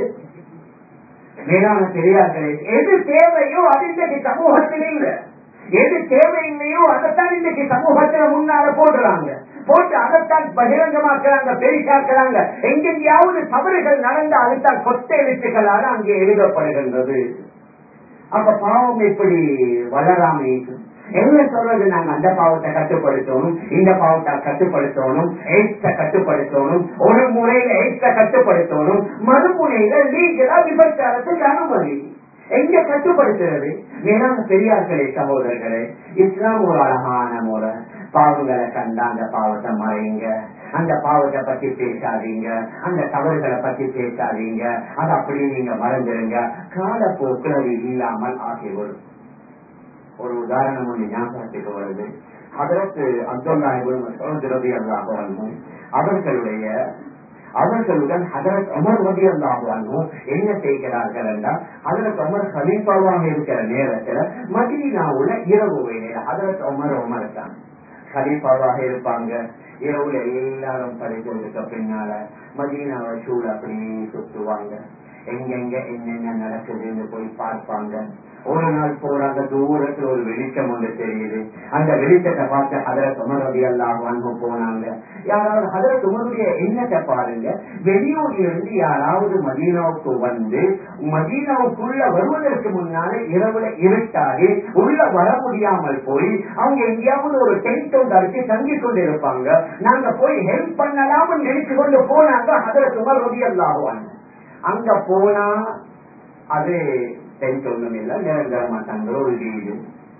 மேலான பெரியார்களே எது தேவையோ அது இன்றைக்கு சமூகத்தில் இல்லை எது தேவையில்லையோ அதைத்தான் இன்னைக்கு சமூகத்துல முன்னால போடுறாங்க போட்டு அதைத்தான் பகிரங்கமாக்குறாங்க பெரிசாக்குறாங்க எங்கெங்கயாவது தவறுகள் நடந்த அதுதான் கொட்டை எழுத்துக்களாக அங்கே எழுதப்படுகின்றது அப்ப பாவம் எப்படி வளராம இருக்கும் என்ன சொல்றது நாங்க அந்த பாவத்தை கட்டுப்படுத்தணும் இந்த பாவத்தை கட்டுப்படுத்தணும் எய்ட்ஸ கட்டுப்படுத்தணும் ஒரு முறையில எய்ட்ஸ கட்டுப்படுத்தணும் மறுமுறையில லீகலா விபச்சாரத்துக்கு அனுமதி எங்க கட்டுப்படுத்துறது மேலான பெரியார்களே சகோதரர்களே இஸ்லாம் ஒரு அழகான முறை பாவங்களை கண்டா அந்த பாவத்தை மறைங்க அந்த பாவத்தை பத்தி பேசாதீங்க அந்த தவறுகளை பத்தி பேசாதீங்க அதை அப்படியே நீங்க மறந்துடுங்க காலப்போக்கில் அது இல்லாமல் ஆகிவிடும் ஒரு உதாரணம் ஒன்று ஞாபகத்துக்கு வருது அதற்கு அப்துல்லாஹி அல்லாஹ் அவர்களுடைய அவர்களுடன் ஹதரத் அமர் ரபி அல்லாஹானோ என்ன செய்கிறார்கள் என்றால் ஹதரத் அமர் ஹலீஃபாவாக இருக்கிற நேரத்துல மதீனாவுல இரவு வேலையில ஹதரத் அமர் அமர் தான் ஹலீஃபாவாக இருப்பாங்க இரவுல எல்லாரும் படிக்கிறதுக்கு பின்னால மதீனாவை சூழ் அப்படியே சுத்துவாங்க எங்கெங்க என்னென்ன நடக்குதுன்னு போய் பார்ப்பாங்க ஒரு நாள் போறாங்க தூரத்துல ஒரு வெளிச்சம் ஒன்று தெரியுது அந்த வெளிச்சத்தை பார்த்து ஹதர துமரதி எல்லாம் வாங்க போனாங்க யாராவது ஹதர துமருடைய எண்ணத்தை பாருங்க வெளியூர்ல இருந்து யாராவது மதீனாவுக்கு வந்து மதீனாவுக்குள்ள வருவதற்கு முன்னால இரவுல இருட்டாகி உள்ள வர முடியாமல் போய் அவங்க எங்கேயாவது ஒரு டென்ட் ஒன்று அடிச்சு தங்கி கொண்டு இருப்பாங்க நாங்க போய் ஹெல்ப் பண்ணலாம்னு நினைச்சு கொண்டு போனாங்க ஹதர துமரதி எல்லாம் அங்க போனா அது டென்ட் ஒண்ணும் இல்ல நிரந்தரமா தங்குற ஒரு வீடு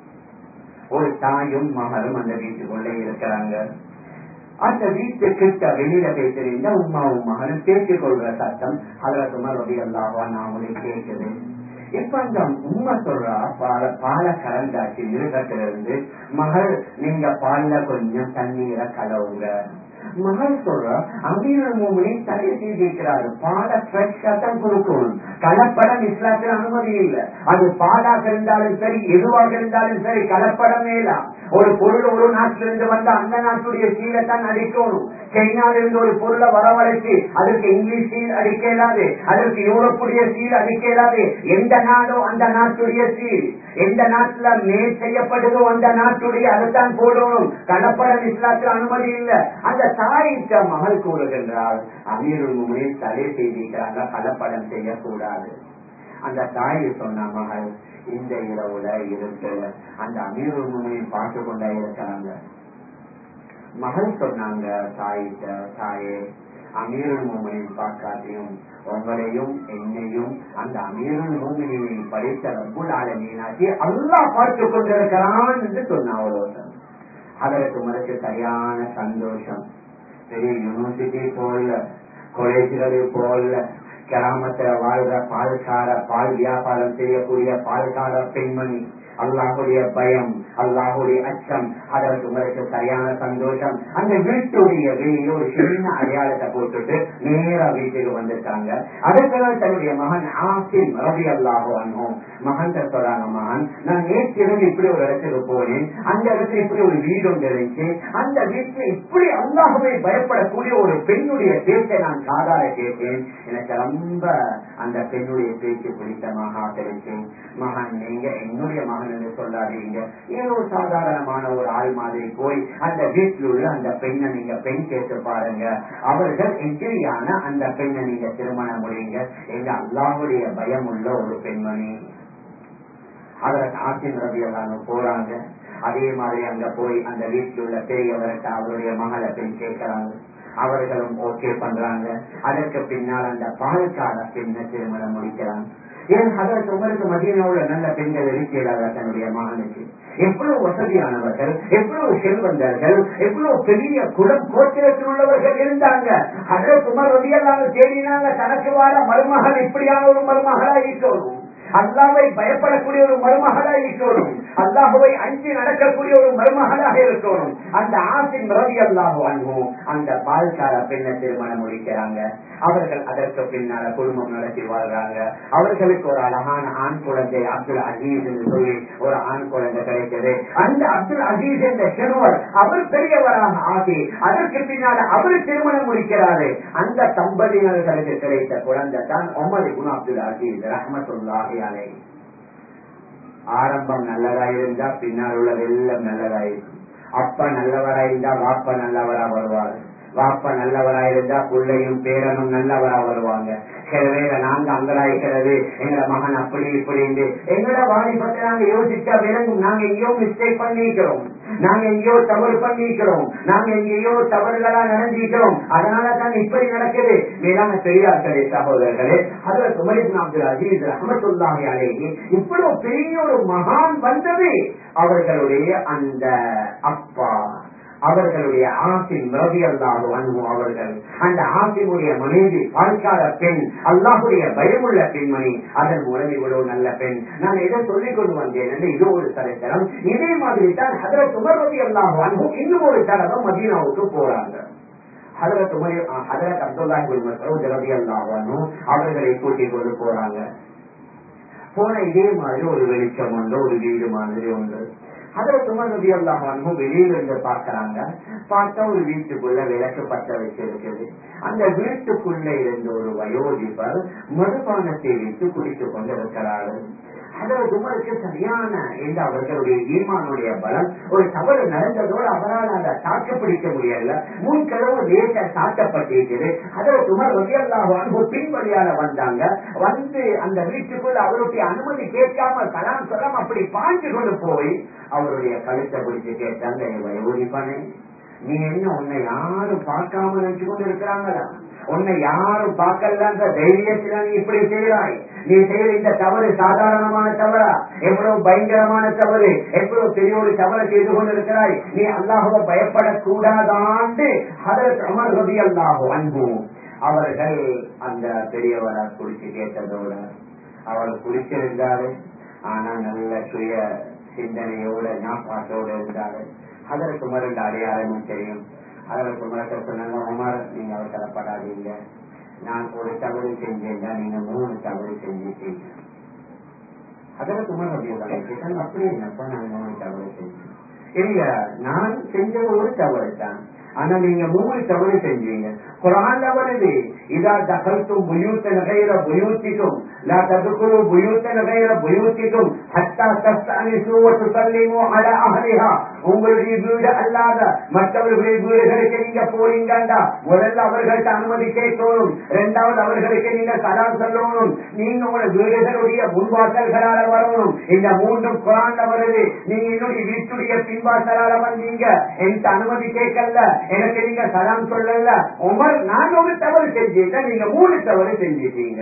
ஒரு தாயும் மகளும் அந்த வீட்டுக்குள்ள இருக்கிறாங்க அந்த வீட்டு கிட்ட வெளியில பேசுறீங்க உமாவும் மகனும் பேசிக் கொள்ற சத்தம் அதுல சுமார் ரவி அல்லாவா நாமளே கேட்குது இப்ப அந்த உண்மை சொல்றா பால பால கரண்டாச்சு மிருகத்துல இருந்து மகள் நீங்க பால்ல கொஞ்சம் தண்ணீரை கலவுங்க மகள் சொல்ற அமீரல் மூமினி தடை செய்திருக்கிறாரு பால ஃப்ரெஷ்ஷா தான் கொடுக்கணும் கலப்படம் இஸ்லாத்தில் அனுமதி இல்லை அது பாலாக இருந்தாலும் சரி எதுவாக இருந்தாலும் சரி கலப்படமே இல்ல ஒரு பொருள் ஒரு நாட்டிலிருந்து வந்த அந்த நாட்டுடைய சீலை தான் அடிக்கணும் சைனால இருந்து ஒரு பொருளை வரவழைச்சு அதற்கு இங்கிலீஷ் சீல் அடிக்க இயலாது அதற்கு யூரோப்புடைய சீல் அடிக்க இயலாது எந்த நாடோ அந்த நாட்டுடைய சீல் எந்த நாட்டுல மேல் செய்யப்படுதோ அந்த நாட்டுடைய அதைத்தான் போடணும் கலப்படம் இஸ்லாத்தில் அனுமதி இல்லை அந்த தாயிட்ட மகள் கூறுகின்றால் அமீருல் முமினின் தடை செய்திருக்கிறாங்க கலப்படம் செய்யக்கூடாது அந்த தாய் சொன்ன மகள் இந்த இரவுல இருக்கு அந்த அமீருல் முமினின் பார்த்து கொண்டே இருக்கிறாங்க மகள் சொன்னாங்க தாயிட்ட தாயே அமீருல் மூமனின் பார்க்காதையும் உங்களையும் என்னையும் அந்த அமீருல் மூமினியை படித்த ரப்புல் ஆலமீனாக்கி அல்லா பார்த்து கொண்டிருக்கிறான் என்று சொன்ன அவ்வளவு அதற்கு முறைக்கு சரியான சந்தோஷம் பெரிய யூனிவர்சிட்டி போல காலேஜ்களில் போல கிராமத்துல வாழ்ற பால்கார பால் வியாபாரம் செய்யக்கூடிய பால்கார பெண்மணி அல்லாஹுடைய பயம் அல்லாஹுடைய அச்சம் அதற்கு உங்களுக்கு சரியான சந்தோஷம் அந்த வீட்டுடைய வெளியில ஒரு சின்ன அடையாளத்தை போட்டுட்டு நேரா வீட்டுக்கு வந்திருக்காங்க அதற்கு தன்னுடைய மகன் ஆசிம் ரவி அல்லாஹோ அனும் மகன் சொல்றாங்க மகன் நான் நேற்றிருந்து இப்படி ஒரு இடத்துக்கு போனேன் அந்த இடத்துல இப்படி ஒரு வீடு ஒன்று இருந்துச்சு அந்த வீட்டுல இப்படி அல்லாஹுவை பயப்படக்கூடிய ஒரு பெண்ணுடைய பேச்சை நான் காதால கேட்டேன் எனக்கு ரொம்ப அந்த பெண்ணுடைய பேச்சு பிடித்தமாக ஆதரிச்சேன் மகன் நீங்க என்னுடைய மகன் என்று சொல்லாதீங்க ஏதோ சாதாரணமான ஒரு ஆள் மாதிரி போய் அந்த வீட்டில் உள்ள அந்த பெண்ணை நீங்க பெண் கேட்டு பாருங்க அவர்கள் எதிரியான அந்த பெண்ணை நீங்க திருமணம் முடியுங்க எங்க அல்லாவுடைய பயம் உள்ள ஒரு பெண்மணி அதற்கு ஆசின் ரவி எல்லாரும் போறாங்க அதே மாதிரி அங்க போய் அந்த வீட்டில் உள்ள பெரியவர்கிட்ட அவருடைய மகளை பெண் கேட்கிறாங்க அவர்களும் ஓகே பண்றாங்க அதற்கு பின்னால் அந்த பால்கார பெண்ணை திருமணம் முடிக்கிறாங்க ஏன் அதற்கு உமருக்கு மதியனோட நல்ல பெண்கள் இருக்கிறார்கள் தன்னுடைய மகனுக்கு எவ்வளவு வசதியானவர்கள் எவ்வளவு செல்வந்தர்கள் எவ்வளவு பெரிய குலம் கோத்திரத்தில் உள்ளவர்கள் இருந்தாங்க அதற்கு உமர் வதியெல்லாம் தேடினாங்க தனக்கு வாழ மருமகள் இப்படியான ஒரு மருமகளா இருக்கணும் அல்லாவை பயப்படக்கூடிய ஒரு மருமகளாக இருக்கணும் அல்லாஹுவை அஞ்சு நடக்கக்கூடிய ஒரு மருமகளாக இருக்கணும் அந்த ஆசின் ரவி அல்லாஹு அன்பும் அந்த பால்கார பெண்ணை திருமணம் முடிக்கிறாங்க அவர்கள் அதற்கு பின்னால குடும்பம் நடத்தி வாழ்றாங்க அவர்களுக்கு ஒரு அழகான ஆண் குழந்தை அப்துல் அசீஸ் என்று சொல்லி ஒரு ஆண் குழந்தை கிடைத்தது அந்த அப்துல் அசீஸ் என்ற சிறுவர் அவர் பெரியவராக ஆகி அதற்கு பின்னால அவர் திருமணம் முடிக்கிறாரு அந்த தம்பதியினர்களுக்கு கிடைத்த குழந்தை தான் ஒமர் குண அப்துல் அசீஸ் ரஹமத்துல்லாஹி அலை ஆரம்பம் நல்லதா இருந்தா பின்னால் உள்ளது எல்லாம் நல்லதா இருக்கும் அப்பா நல்லவரா இருந்தா வாப்பா நல்லவரா வருவார் வாப்பா நல்லவரா இருந்தா பிள்ளையும் பேரனும் நல்லவரா வருவாங்க சில பேரை நாங்க அங்கலாய்க்கிறது எங்கள மகன் அப்படி இப்படி எங்களோட வாலிபத்தை நாங்க யோசிச்சா விளங்கும் நாங்க எங்கேயோ மிஸ்டேக் பண்ணிக்கிறோம் நாங்க எங்கேயோ தவறு பண்ணிக்கிறோம் நாங்க எங்கேயோ தவறுகளா நடந்திருக்கிறோம் அதனால தான் இப்படி நடக்குது மேலான பெரியார்களே சகோதரர்களே அதுல சுமரிப் அப்துல் அஜீஸ் ரஹமத்துல்லாஹி அலேஹி இவ்வளவு பெரிய ஒரு மகான் வந்தது அவர்களுடைய அந்த அப்பா அவர்களுடைய ஆசின் ரவி அல்லாஹு அன்பு அவர்கள் அந்த ஆசினுடைய மனைவி பால்கார பெண் அல்லாஹுடைய பயமுள்ள பெண்மணி அதன் மூலம் இவ்வளவு நல்ல பெண் நான் எதை சொல்லிக் கொண்டு வந்தேன் என்று இது ஒரு சரித்திரம் இதே மாதிரி தான் அதில் சுமர் ரவி அல்லாஹு அன்பு இன்னும் ஒரு தடவை மதீனாவுக்கு போறாங்க அவர்களை கூட்டிக் கொண்டு போறாங்க போன இதே மாதிரி ஒரு வெளிச்சம் ஒன்று ஒரு வீடு மாதிரி ஒன்று அதுல சுமர் நபி அல்லாஹானும் வெளியில இருந்து பாக்குறாங்க பார்த்தா ஒரு வீட்டுக்குள்ள விளக்கு பற்ற வச்சிருக்குது அந்த வீட்டுக்குள்ள இருந்த ஒரு வயோதிபர் மதுபானத்தை வைத்து குடித்துக் கொண்டு இருக்கிறாரு அதற்கு உமருக்கு சரியான இந்த அவர்களுடைய ஈமானுடைய பலம் ஒரு தவறு நடந்ததோடு அவரால் அதை தாக்கு பிடிக்க முடியல முன்கதவு லேச சாட்டப்பட்டிருக்கிறது அதற்கு உமர் ரவியல்லாஹு பின்வழியால வந்தாங்க வந்து அந்த வீட்டுக்குள் அவருடைய அனுமதி கேட்காம கலாம் சொல்லாம் அப்படி பாஞ்சு கொண்டு போய் அவருடைய கழுத்தை பிடிச்சு கேட்டாங்க வயோதிப்பானே நீ என்ன உன்னை யாரும் பார்க்காம நினைச்சு கொண்டு இருக்கிறாங்களா உன்னை யாரும் பார்க்கலன்ற தைரியத்துல நீ இப்படி செய்கிறாய் நீ செய்யற இந்த தவறு சாதாரணமான தவறா எவ்வளவு பயங்கரமான தவறு எவ்வளவு பெரிய ஒரு தவறை செய்து கொண்டிருக்கிறாய் நீ அல்லாஹுவ பயப்படக்கூடாதாண்டு அதற்கு அமர் ரவி அல்லாஹோ அன்பும் அவர்கள் அந்த பெரியவரை குடிச்சு கேட்டதோட அவர் குடிச்சிருந்தாரு ஆனா நல்ல சுய சிந்தனையோட ஞாபகத்தோட இருந்தாரு அதற்கு மருந்த அடையாளமும் தெரியும் அதற்கு மரத்தை சொன்னாங்க உமர் நீங்க அவசரப்படாதீங்க நான் ஒரு தவறு செஞ்சேன்டா நீங்க மூணு தவறு செஞ்சுட்டீங்க அதற்கு உமர் அப்படியே அப்படி என்னப்பா நான் மூணு தவறு செஞ்சேன் இல்ல நான் செஞ்சது ஒரு தவறு தான் ஆனா நீங்க மூணு தவறு செஞ்சீங்க குரான்ல வருது இதா தகல்த்தும் புயூத்தன் கையில புயூத்திக்கும் லா ததுக்குரு புயூத்தன் கையில புயூத்திக்கும் ஹத்தா தஸ்தானிசு வசுசல்லிமு அலா அஹலிஹா உங்களுடைய வீடு அல்லாத மற்றவர்களுடைய வீடுகளுக்கு நீங்க போறீங்கண்டா முதல்ல அவர்களுக்கு அனுமதி கேட்கணும் இரண்டாவது அவர்களுக்கு நீங்க சலாம் சொல்லணும் நீங்க உங்களோட வீடுகளுடைய முன்வாசல்களால வரணும் இந்த மூன்றும் குரான்ல வருது நீங்க என்னுடைய வீட்டுடைய பின்வாசலால வந்தீங்க எனக்கு அனுமதி கேட்கல எனக்கு நீங்க சலாம் சொல்லல உமர் நான் ஒரு தவறு செஞ்சீங்க நீங்க மூணு தவறு செஞ்சிட்டீங்க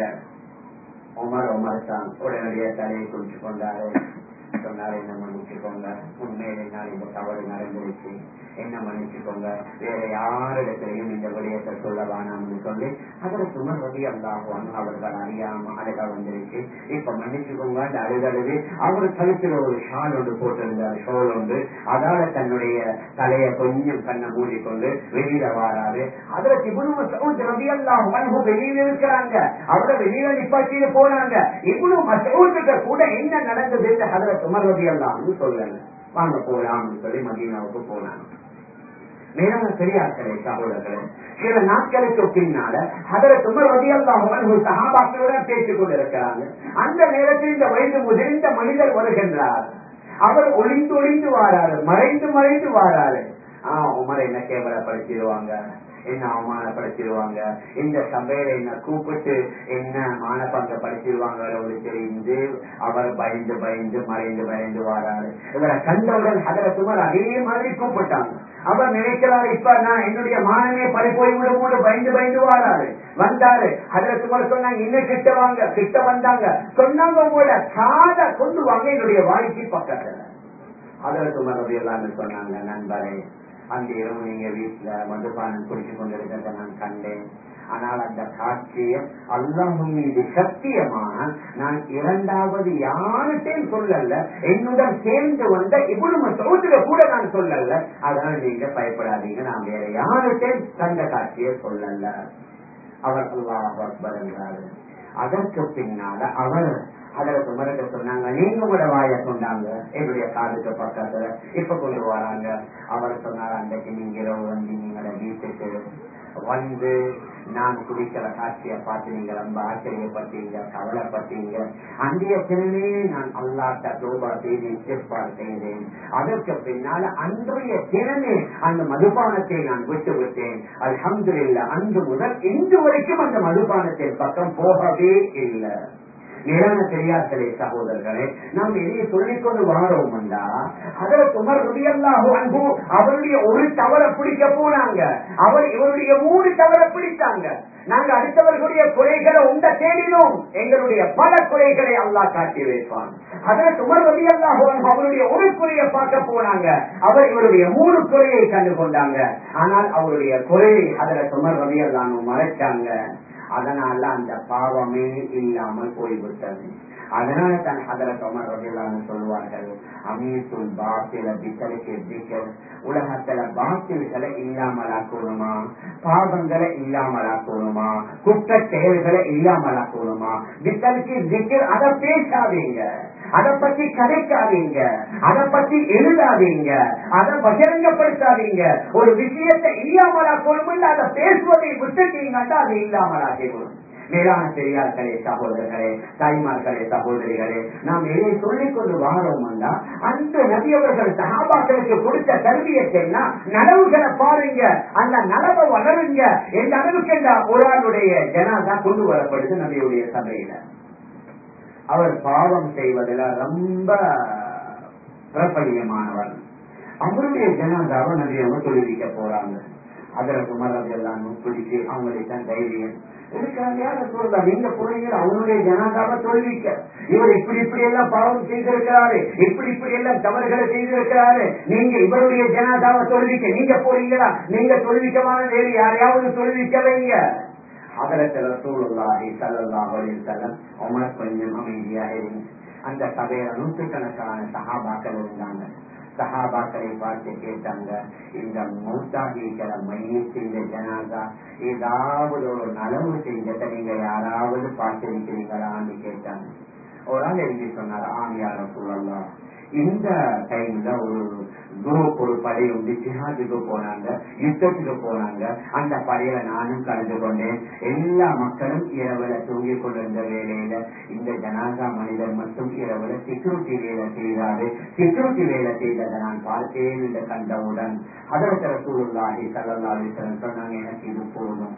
உமர் உமர் தான் உடனடியாக தலையை குளிச்சு கொண்டாரு சொன்னாரு என்ன மன்னிச்சுக்கோங்க உண்மையில என்னால் இந்த தவறு நடந்துருச்சு என்ன மன்னிச்சுக்கோங்க வேற யாரிடத்திலையும் இந்த விடயத்தை சொல்ல வேணாம்னு சொல்லி அதில் சுமர் ரவி அல்லாஹுவான் அவர்கள் அறியாம அழுக வந்துருச்சு இப்ப மன்னிச்சுக்கோங்க அந்த அழுதழுது அவர் கழுத்துல ஒரு ஷால் ஒன்று போட்டிருந்தார் ஷோல் ஒன்று அதால தன்னுடைய தலைய கொஞ்சம் கண்ணை மூடிக்கொண்டு வெளியில வாராரு அதுல இவ்வளவு சவுத் ரவி அல்லாஹ் வெளியில இருக்கிறாங்க அவரை வெளியில நிப்பாட்டிட்டு போனாங்க இவ்வளவு மசூத்துக்கு கூட என்ன நடந்தது இந்த ஹதரத் உமர் ரவி அல்லாஹ்னு சொல்லல வாங்க போலாம்னு சொல்லி மதீனாவுக்கு போனாங்க மேலான பெரியார்களே சகோதரர்களே சில நாட்களுக்கு பின்னால அதற்கு சுமர் வதியல்லாமல் ஒரு சகாபாக்களுடன் பேசிக் கொண்டிருக்கிறாங்க அந்த நேரத்தில் இந்த வயது முதிர்ந்த மனிதர் வருகின்றார் அவர் ஒளிந்து ஒளிந்து வாராரு மறைந்து மறைந்து வாராரு ஆஹ் உமர் என்ன கேவலப்படுத்திடுவாங்க என்ன அவமானப்படுத்திடுவாங்க இந்த சபையில என்ன கூப்பிட்டு என்ன மானபங்கப்படுத்திடுவாங்களோடு தெரிந்து அவர் பயந்து பயந்து மறைந்து மறைந்து வாராரு இவரை கண்டவுடன் அதர சுமர் அதே மாதிரி கூப்பிட்டாங்க அவர் நினைக்கிறார் இப்ப நான் என்னுடைய மானமே பறி போய் விடும் பயந்து பயந்து வாராரு வந்தாரு அதுல சுமர் சொன்னாங்க இன்னும் கிட்ட வாங்க கிட்ட வந்தாங்க சொன்னாங்க உங்களோட காத கொண்டு வாங்க என்னுடைய வாழ்க்கை பக்கத்துல அதுல சுமர் ரவி எல்லாமே சொன்னாங்க நண்பரே அந்த இரவு நீங்க வீட்டுல மதுபானம் குடிச்சு கொண்டிருக்கிறத நான் கண்டேன் ஆனால் அந்த காட்சியை அல்லாஹு மீது சத்தியமான நான் இரண்டாவது யாருட்டையும் சொல்லல என்னுடன் சேர்ந்து வந்த இவ்வளவு சோதர கூட நான் சொல்லல அதனால நீங்க பயப்படாதீங்க நான் வேற யாருட்டையும் கண்ட காட்சியை சொல்லல அவர் அல்லாஹ் அக்பர் என்றாரு அதற்கு பின்னால அவர் அதுல குமரட்ட சொன்னாங்க நீங்க கூட வாய சொன்னாங்க என்னுடைய காதுக்கு பக்கத்துல இப்ப கொண்டு வராங்க அவர் சொன்னார் அன்றைக்கு நீங்க இரவு வந்து நீங்கள வீட்டுக்கு வந்து நான் குடிக்கிற காட்சியை பார்த்து நீங்க ரொம்ப ஆச்சரியப்பட்டீங்க கவலைப்பட்டீங்க அன்றைய தினமே நான் அல்லாட்ட தோபா செய்து இஸ்திஃபார் செய்தேன் அதற்கு பின்னால அன்றைய தினமே அந்த மதுபானத்தை நான் விட்டு விட்டேன் அல்ஹம்துலில்லாஹ் அன்று முதல் இன்று வரைக்கும் அந்த மதுபானத்தின் பக்கம் போகவே இல்லை மேலான பெரியார்களே சகோதரர்களே நாம் எதைய சொல்லிக் கொண்டு வாரோம் வந்தா அதில் குமர் ருதியல்லாஹு அன்பு அவருடைய ஒரு தவறை பிடிக்க போனாங்க அவர் இவருடைய மூணு தவறை பிடித்தாங்க நாங்க அடுத்தவர்களுடைய குறைகளை உண்ட தேடினோம் எங்களுடைய பல குறைகளை அல்லாஹ் காட்டி வைப்பான் அதில் குமர் ரதியல்லாஹு அன்பு அவருடைய ஒரு குறையை பார்க்க போனாங்க அவர் இவருடைய மூணு குறையை கண்டு கொண்டாங்க ஆனால் அவருடைய குறையை அதில் குமர் ரதியல்லான்னு மறைச்சாங்க அதனால அந்த பாவமே இல்லாமல் போய்விட்டது அதனால தான் அதர கமர் ரவிலான்னு சொல்லுவார்கள் அமீசுல் பாத்தில பித்தலுக்கு திக்கல் உலகத்துல பாத்தில்களை இல்லாமலாக்கணுமா பாவங்களை இல்லாமலாக்கணுமா குற்ற செயல்களை இல்லாமலாக்கணுமா பித்தலுக்கு திக்கல் அதை பேசாதீங்க அதை பத்தி கதைக்காதீங்க அதை பத்தி எழுதாதீங்க அதை பகிரங்கப்படுத்தாதீங்க ஒரு விஷயத்தை இல்லாமலாக்கணும் அதை பேசுவதை விட்டுட்டீங்கன்னா அது இல்லாமலாக்கிக்கணும் மேலான பெரியார்களே சகோதரர்களே தாய்மார்களே சகோதரிகளே நாம் எதை சொல்லிக் கொண்டு வாரோம் அந்த நபியவர்கள் சகாபாக்களுக்கு கொடுத்த கருவியத்தைன்னா நலவுகளை பாருங்க அந்த நலவை வளருங்க எந்த அளவுக்கு இந்த ஒரு ஆளுடைய ஜனாதா கொண்டு வரப்படுது நபியுடைய சபையில அவர் பாவம் செய்வதில் ரொம்ப பிரபலியமானவர் அவருடைய ஜனாதாவை நபி அவங்க தொழுவிக்க போறாங்க அதற்கு மரம் எல்லாம் பிடிச்சு அவங்களுக்கு தான் தைரியம் இருக்கிறாங்க யார சொல்லலாம் நீங்க போறீங்க அவனுடைய ஜனாதாவை தொழுவிக்க இவர் இப்படி இப்படி எல்லாம் பாவம் செய்திருக்கிறாரு இப்படி இப்படி எல்லாம் தவறுகளை செய்திருக்கிறாரு நீங்க இவருடைய ஜனாதாவை தொழுவிக்க நீங்க போறீங்களா நீங்க தொழுவிக்கமான வேறு யாரையாவது தொழுவிக்க வைங்க அதரத்தில் ரசூலுல்லாஹி ஸல்லல்லாஹு அலைஹி வஸல்லம் உமர் கொஞ்சம் அமைதியாக இருங்க அந்த சபையில நூற்றுக்கணக்கான சஹாபாக்கள் இருந்தாங்க சஹாபாக்களை பார்த்து கேட்டாங்க இந்த மௌத்தாகிக்கிற மைய செய்த ஜனாதா ஏதாவது ஒரு நலவு செஞ்சதை நீங்க யாராவது பார்த்திருக்கிறீங்களான்னு கேட்டாங்க ஒரு ஆள் எழுதி சொன்னார் ஆமியார சொல்லலாம் இந்த டைம்ல ஒரு குரூப் ஒரு படை வந்து ஜிஹாதுக்கு போனாங்க யுத்தத்துக்கு போனாங்க அந்த படையில நானும் கலந்து கொண்டேன் எல்லா மக்களும் இரவுல தூங்கி கொண்டிருந்த வேலையில இந்த ஜனாதா மனிதர் மட்டும் இரவுல செக்யூரிட்டி வேலை செய்தாரு செக்யூரிட்டி வேலை செய்ததை நான் பார்த்தேன் என்று கண்டவுடன் அதற்கு ரசூலுல்லாஹி ஸல்லல்லாஹு அலைஹி வஸல்லம் சொன்னாங்க எனக்கு இது போதும்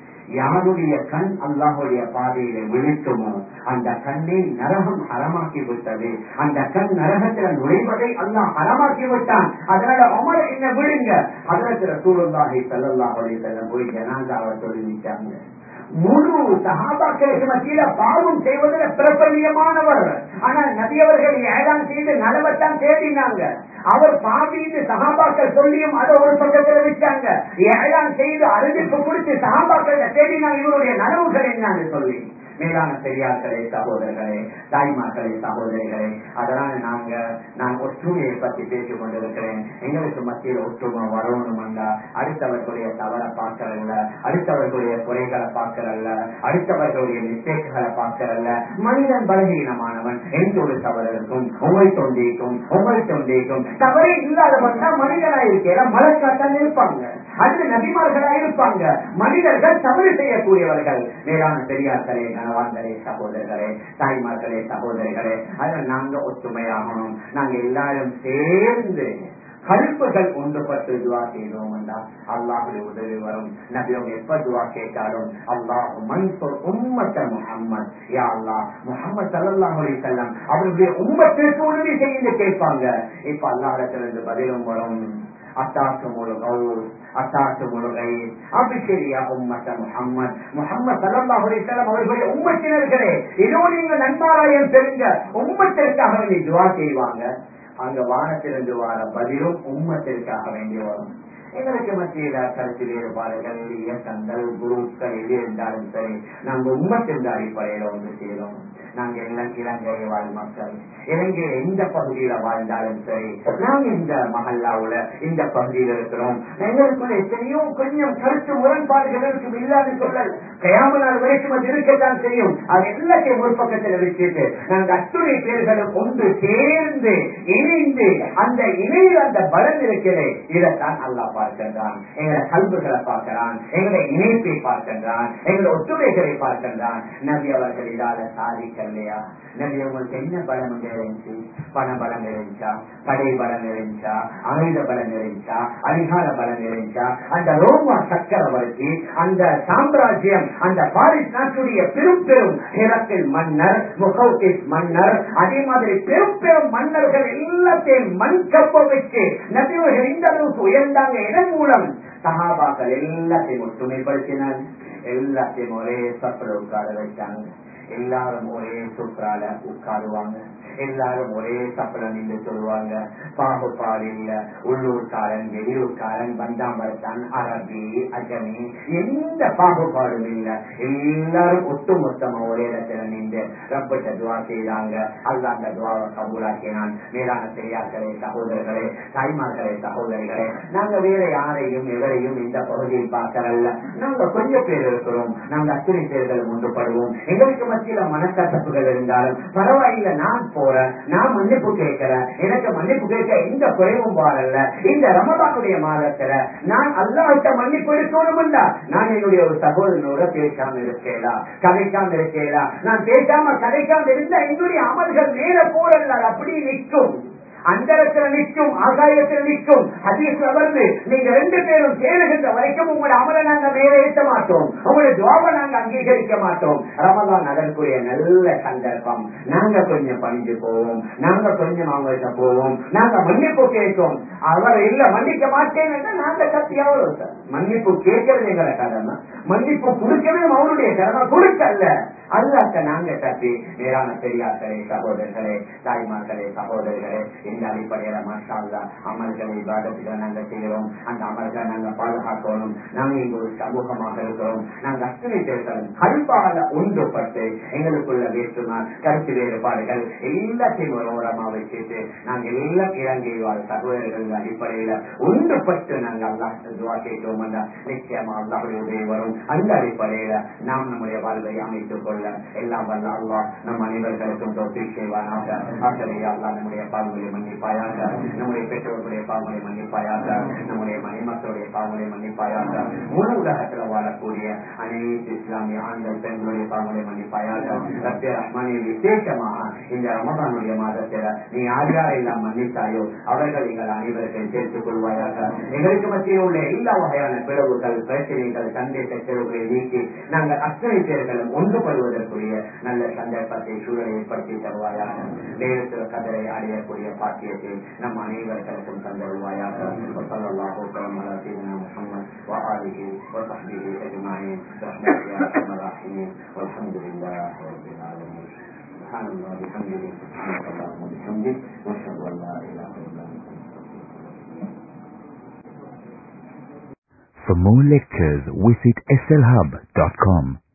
யாருடைய கண் அல்லாஹுடைய பாதையில விழிக்குமோ அந்த கண்ணை நரகம் ஹரமாக்கி விட்டது அந்த கண் நரகத்துல நுழைவதை அல்லாஹ் ஹரமாக்கி விட்டான் அதனால அமர் என்ன விடுங்க அதற்கு ரசூலுல்லாஹி ஸல்லல்லாஹு அலைஹி வஸல்லம் போய் ஜனாதாவை தொழுவிச்சாங்க முழு சகாபாக்களுக்கு மத்தியில பாவம் செய்வதில் பிரபல்யமானவர் ஆனால் நபியவர்கள் ஏழாம் செய்து நலவத்தான் தேடினாங்க அவர் பாவின்னு சகாபாக்கள் சொல்லியும் அதை ஒரு பக்கத்துல வச்சாங்க ஏழாம் செய்து அறிவிப்பு கொடுத்து சகாபாக்கள் தேடினாங்க இவருடைய நனவுகள் என்னன்னு சொல்லி மேலான பெரியார்களே சகோதரர்களே தாய்மார்களே சகோதரிகளே அதனால நாங்க நான் ஒற்றுமையை பத்தி பேசிக் கொண்டிருக்கிறேன் எங்களுக்கு மத்தியில் ஒற்றுமை வரணும்டா அடுத்தவர்களுடைய தவற பார்க்கறல்ல அடுத்தவர்களுடைய குறைகளை பார்க்கறல்ல அடுத்தவர்களுடைய மிஸ்டேக்குகளை பார்க்கறல்ல மனிதன் பலகீனமானவன் எந்த ஒரு தவறு இருக்கும் உங்கள் தொண்டிக்கும் உங்கள் தொண்டிக்கும் தவறே இல்லாதவன் தான் மனிதனா இருக்கிற மலக்காத்தான் இருப்பாங்க அது நபிமார்களா இருப்பாங்க மனிதர்கள் தவறு செய்யக்கூடியவர்கள் மேலான பெரியார்களே கனவான்களே சகோதரர்களே தாய்மார்களே சகோதரிகளே அதில் நாங்க ஒற்றுமையாகணும் நாங்க எல்லாரும் சேர்ந்து கருப்புகள் ஒன்றுபட்டு துவா செய்தோம் என்றால் அல்லாஹுடைய உதவி வரும் நபியம் எப்ப துவா கேட்டாலும் அல்லாஹ் மன்சூர் உம்மத்த முகம்மது யா அல்லாஹ் முகமது சல்லாஹ் அலி செல்லம் அவருடைய உம்மத்திற்கு உதவி செய்து கேட்பாங்க இப்ப அல்லாஹிடத்திலிருந்து பதிலும் வரும் أتاكم الغوث أتاكم الغيث أبشر يا أمة محمد محمد صلى الله عليه وسلم அவர்களுடைய உம்மத்தினர்களே இதோ நீங்க நன்மாராயம் பெறுங்க உம்மத்திற்காக வேண்டி துவா செய்வாங்க அங்க வானத்திலிருந்து வார பதிலும் உம்மத்திற்காக வேண்டி வரும் எங்களுக்கு மத்தியில கருத்து வேறுபாடுகள் இயக்கங்கள் குரூப்கள் எது இருந்தாலும் சரி நாங்க உம்மத்தின் அடிப்படையில ஒன்று செய்யறோம் நாங்க எல்லாம் இலங்கை வாழ் மக்கள் இலங்கை எந்த பகுதியில வாழ்ந்தாலும் சரி நாங்க இந்த மஹல்லாவுல இந்த பகுதியில இருக்கிறோம் எங்களுக்குள்ள எத்தனையோ கொஞ்சம் கருத்து முரண்பாடுகள் இருக்கும் இல்லாத சொல்லல் கயாம நாள் வரைக்கும் அது இருக்கத்தான் செய்யும் அது எல்லாத்தையும் ஒரு பக்கத்துல வச்சுட்டு நாங்க அத்துணை பேர்களும் ஒன்று சேர்ந்து இணைந்து அந்த இணையில் அந்த பலன் இருக்கிறே இதைத்தான் அல்லா பார்க்கின்றான் எங்களை கல்விகளை பார்க்கிறான் எங்களை இணைப்பை பார்க்கின்றான் எங்களை ஒத்துழைகளை பார்க்கின்றான் நபி அவர்கள் இதால சாதிக்கலையா நபி உங்களுக்கு என்ன பலம் இருந்துச்சு பண பலம் இருந்துச்சா படை பலம் இருந்துச்சா ஆயுத பலம் இருந்துச்சா அதிகார பலம் இருந்துச்சா அந்த ரோமா சக்கரவர்த்தி அந்த சாம்ராஜ்யம் அந்த பாரிஸ் நாட்டுடைய பெரும் பெரும் ஹிரக்கில் மன்னர் முகௌகிஸ் மன்னர் அதே மாதிரி பெரும் பெரும் மன்னர்கள் எல்லாத்தையும் மண் கப்ப வச்சு நபிவர்கள் இந்த அளவுக்கு உயர்ந்தாங்க இதன் மூலம் சகாபாக்கள் எல்லாத்தையும் ஒற்றுமைப்படுத்தினார் எல்லாத்தையும் ஒரே சப்பட உட்கார வச்சாங்க எல்லாரும் ஒரே சுற்றால உட்காருவாங்க எல்லாரும் ஒரே சப்பல நின்று சொல்லுவாங்க பாகுபாடு இல்ல உள்ளூர்காரன் வெளியூர்காரன் பந்தாம்பரத்தான் அரபி அஜமி எந்த பாகுபாடும் இல்ல எல்லாரும் ஒட்டுமொத்தமா ஒரே இடத்துல நின்று ரப்பிட்ட துவா செய்தாங்க அல்ல அந்த துவாவை கபூலாக்கினான் மேலான பெரியார்களே சகோதரர்களே தாய்மார்களே சகோதரிகளே நாங்க வேற யாரையும் எவரையும் இந்த பகுதியில் பார்க்கறல்ல நாங்க கொஞ்சம் பேர் இருக்கிறோம் நாங்க அத்தனை பேர்களும் ஒன்றுபடுவோம் எங்களுக்கு மத்தியில மனக்கசப்புகள் இருந்தாலும் பரவாயில்ல நான் போறேன் போறேன் நான் மன்னிப்பு கேட்கிறேன் எனக்கு மன்னிப்பு கேட்க எந்த குறைவும் பாடல்ல இந்த ரமதானுடைய மாதத்துல நான் அல்லாஹ்ட்ட மன்னிப்பு எடுக்கணும்டா நான் என்னுடைய ஒரு சகோதரனோட பேசாம இருக்கலாம் கதைக்காம இருக்கலாம் நான் பேசாம கதைக்காம இருந்தா என்னுடைய அமல்கள் மேல போறல்ல அது அப்படி நிற்கும் அந்தரத்துல நிற்கும் ஆகாயத்தில் நிற்கும் ஹதீஸ்ல வருது நீங்க ரெண்டு பேரும் சேருகின்ற வரைக்கும் உங்களோட அமலை நாங்க மேலே ஏற்ற மாட்டோம் உங்களுடைய துவாபை நாங்க அங்கீகரிக்க மாட்டோம் ரமதான் அதற்குரிய நல்ல சந்தர்ப்பம் நாங்க கொஞ்சம் பணிஞ்சு போவோம் நாங்க கொஞ்சம் அவங்கள்ட்ட போவோம் நாங்க மன்னிப்பு கேட்போம் அவர் இல்ல மன்னிக்க மாட்டேன்னு நாங்க சத்தியாவது சார் மன்னிப்பு கேட்கறது எங்களை கடமை மன்னிப்பு கொடுக்கவே அவருடைய கடமை கொடுக்கல அல்லாட்ட நாங்க தப்பி மேலான பெரியார்களே சகோதரர்களே தாய்மார்களே சகோதரர்களே இந்த அடிப்படையில மாஷால்லா அமல்களை பாதத்துகளை நாங்க செய்கிறோம் அந்த அமல்களை நாங்க பாதுகாக்கணும் நாங்க இங்க ஒரு சமூகமாக இருக்கிறோம் நாங்க அத்தனை பேர்களும் கல்பால ஒன்றுபட்டு எங்களுக்குள்ள வேற்றுமை கருத்து வேறுபாடுகள் எல்லாத்தையும் ஒரு ஓரமா வச்சுட்டு நாங்க எல்லாம் இலங்கை வாழ் சகோதரர்கள் அடிப்படையில ஒன்றுபட்டு நாங்க அல்லாஹ் துவா கேட்கிறோம் நிச்சயமா அல்லாஹுடைய உதவி வரும் அந்த அடிப்படையில நாம் நம்முடைய வாழ்வை அமைத்துக் கொள்ள எல்லாம் வல்ல அல்லாஹ் நம் அனைவர்களுக்கும் தோற்றி செய்வானாக ஆசிரியா அல்லாஹ் நம்முடைய பாவங்களை மன்னிப்பாயாக நம்முடைய பெற்றோர்களுடைய பாவங்களை மன்னிப்பாயாக நம்முடைய மணிமக்களுடைய பாவங்களை மன்னிப்பாயாக முழு உலகத்துல வாழக்கூடிய அனைத்து இஸ்லாமிய ஆண்கள் பெண்களுடைய பாவங்களை மன்னிப்பாயாக ரத்திய ரஹ்மானி விசேஷமாக இந்த ரமதானுடைய மாதத்துல நீ யார் யாரெல்லாம் மன்னித்தாயோ அவர்கள் எங்கள் அனைவருக்கும் சேர்த்துக் கொள்வாயாக எங்களுக்கு மத்தியில் உள்ள எல்லா வகையான பிளவுகள் பிரச்சனைகள் சண்டை சச்சரவுகளை நீக்கி நாங்கள் அத்தனை பேர்களும் ஒன்றுபடுவதற்குரிய நல்ல சந்தர்ப்பத்தை சூழலை ஏற்படுத்தி தருவாயாக நேரத்தில் கதரை அடையக்கூடிய பாக்கியத்தை நம் அனைவர்களுக்கும் தந்தருவாயாக وصلى وسلم على سيدنا محمد وآله وصحبه أجمعين برحمتك يا أرحم الراحمين والحمد لله رب العالمين سبحان الله بحمده سبحانك اللهم وبحمدك نشهد أن لا إله إلا أنت For more lectures, visit slhub.com.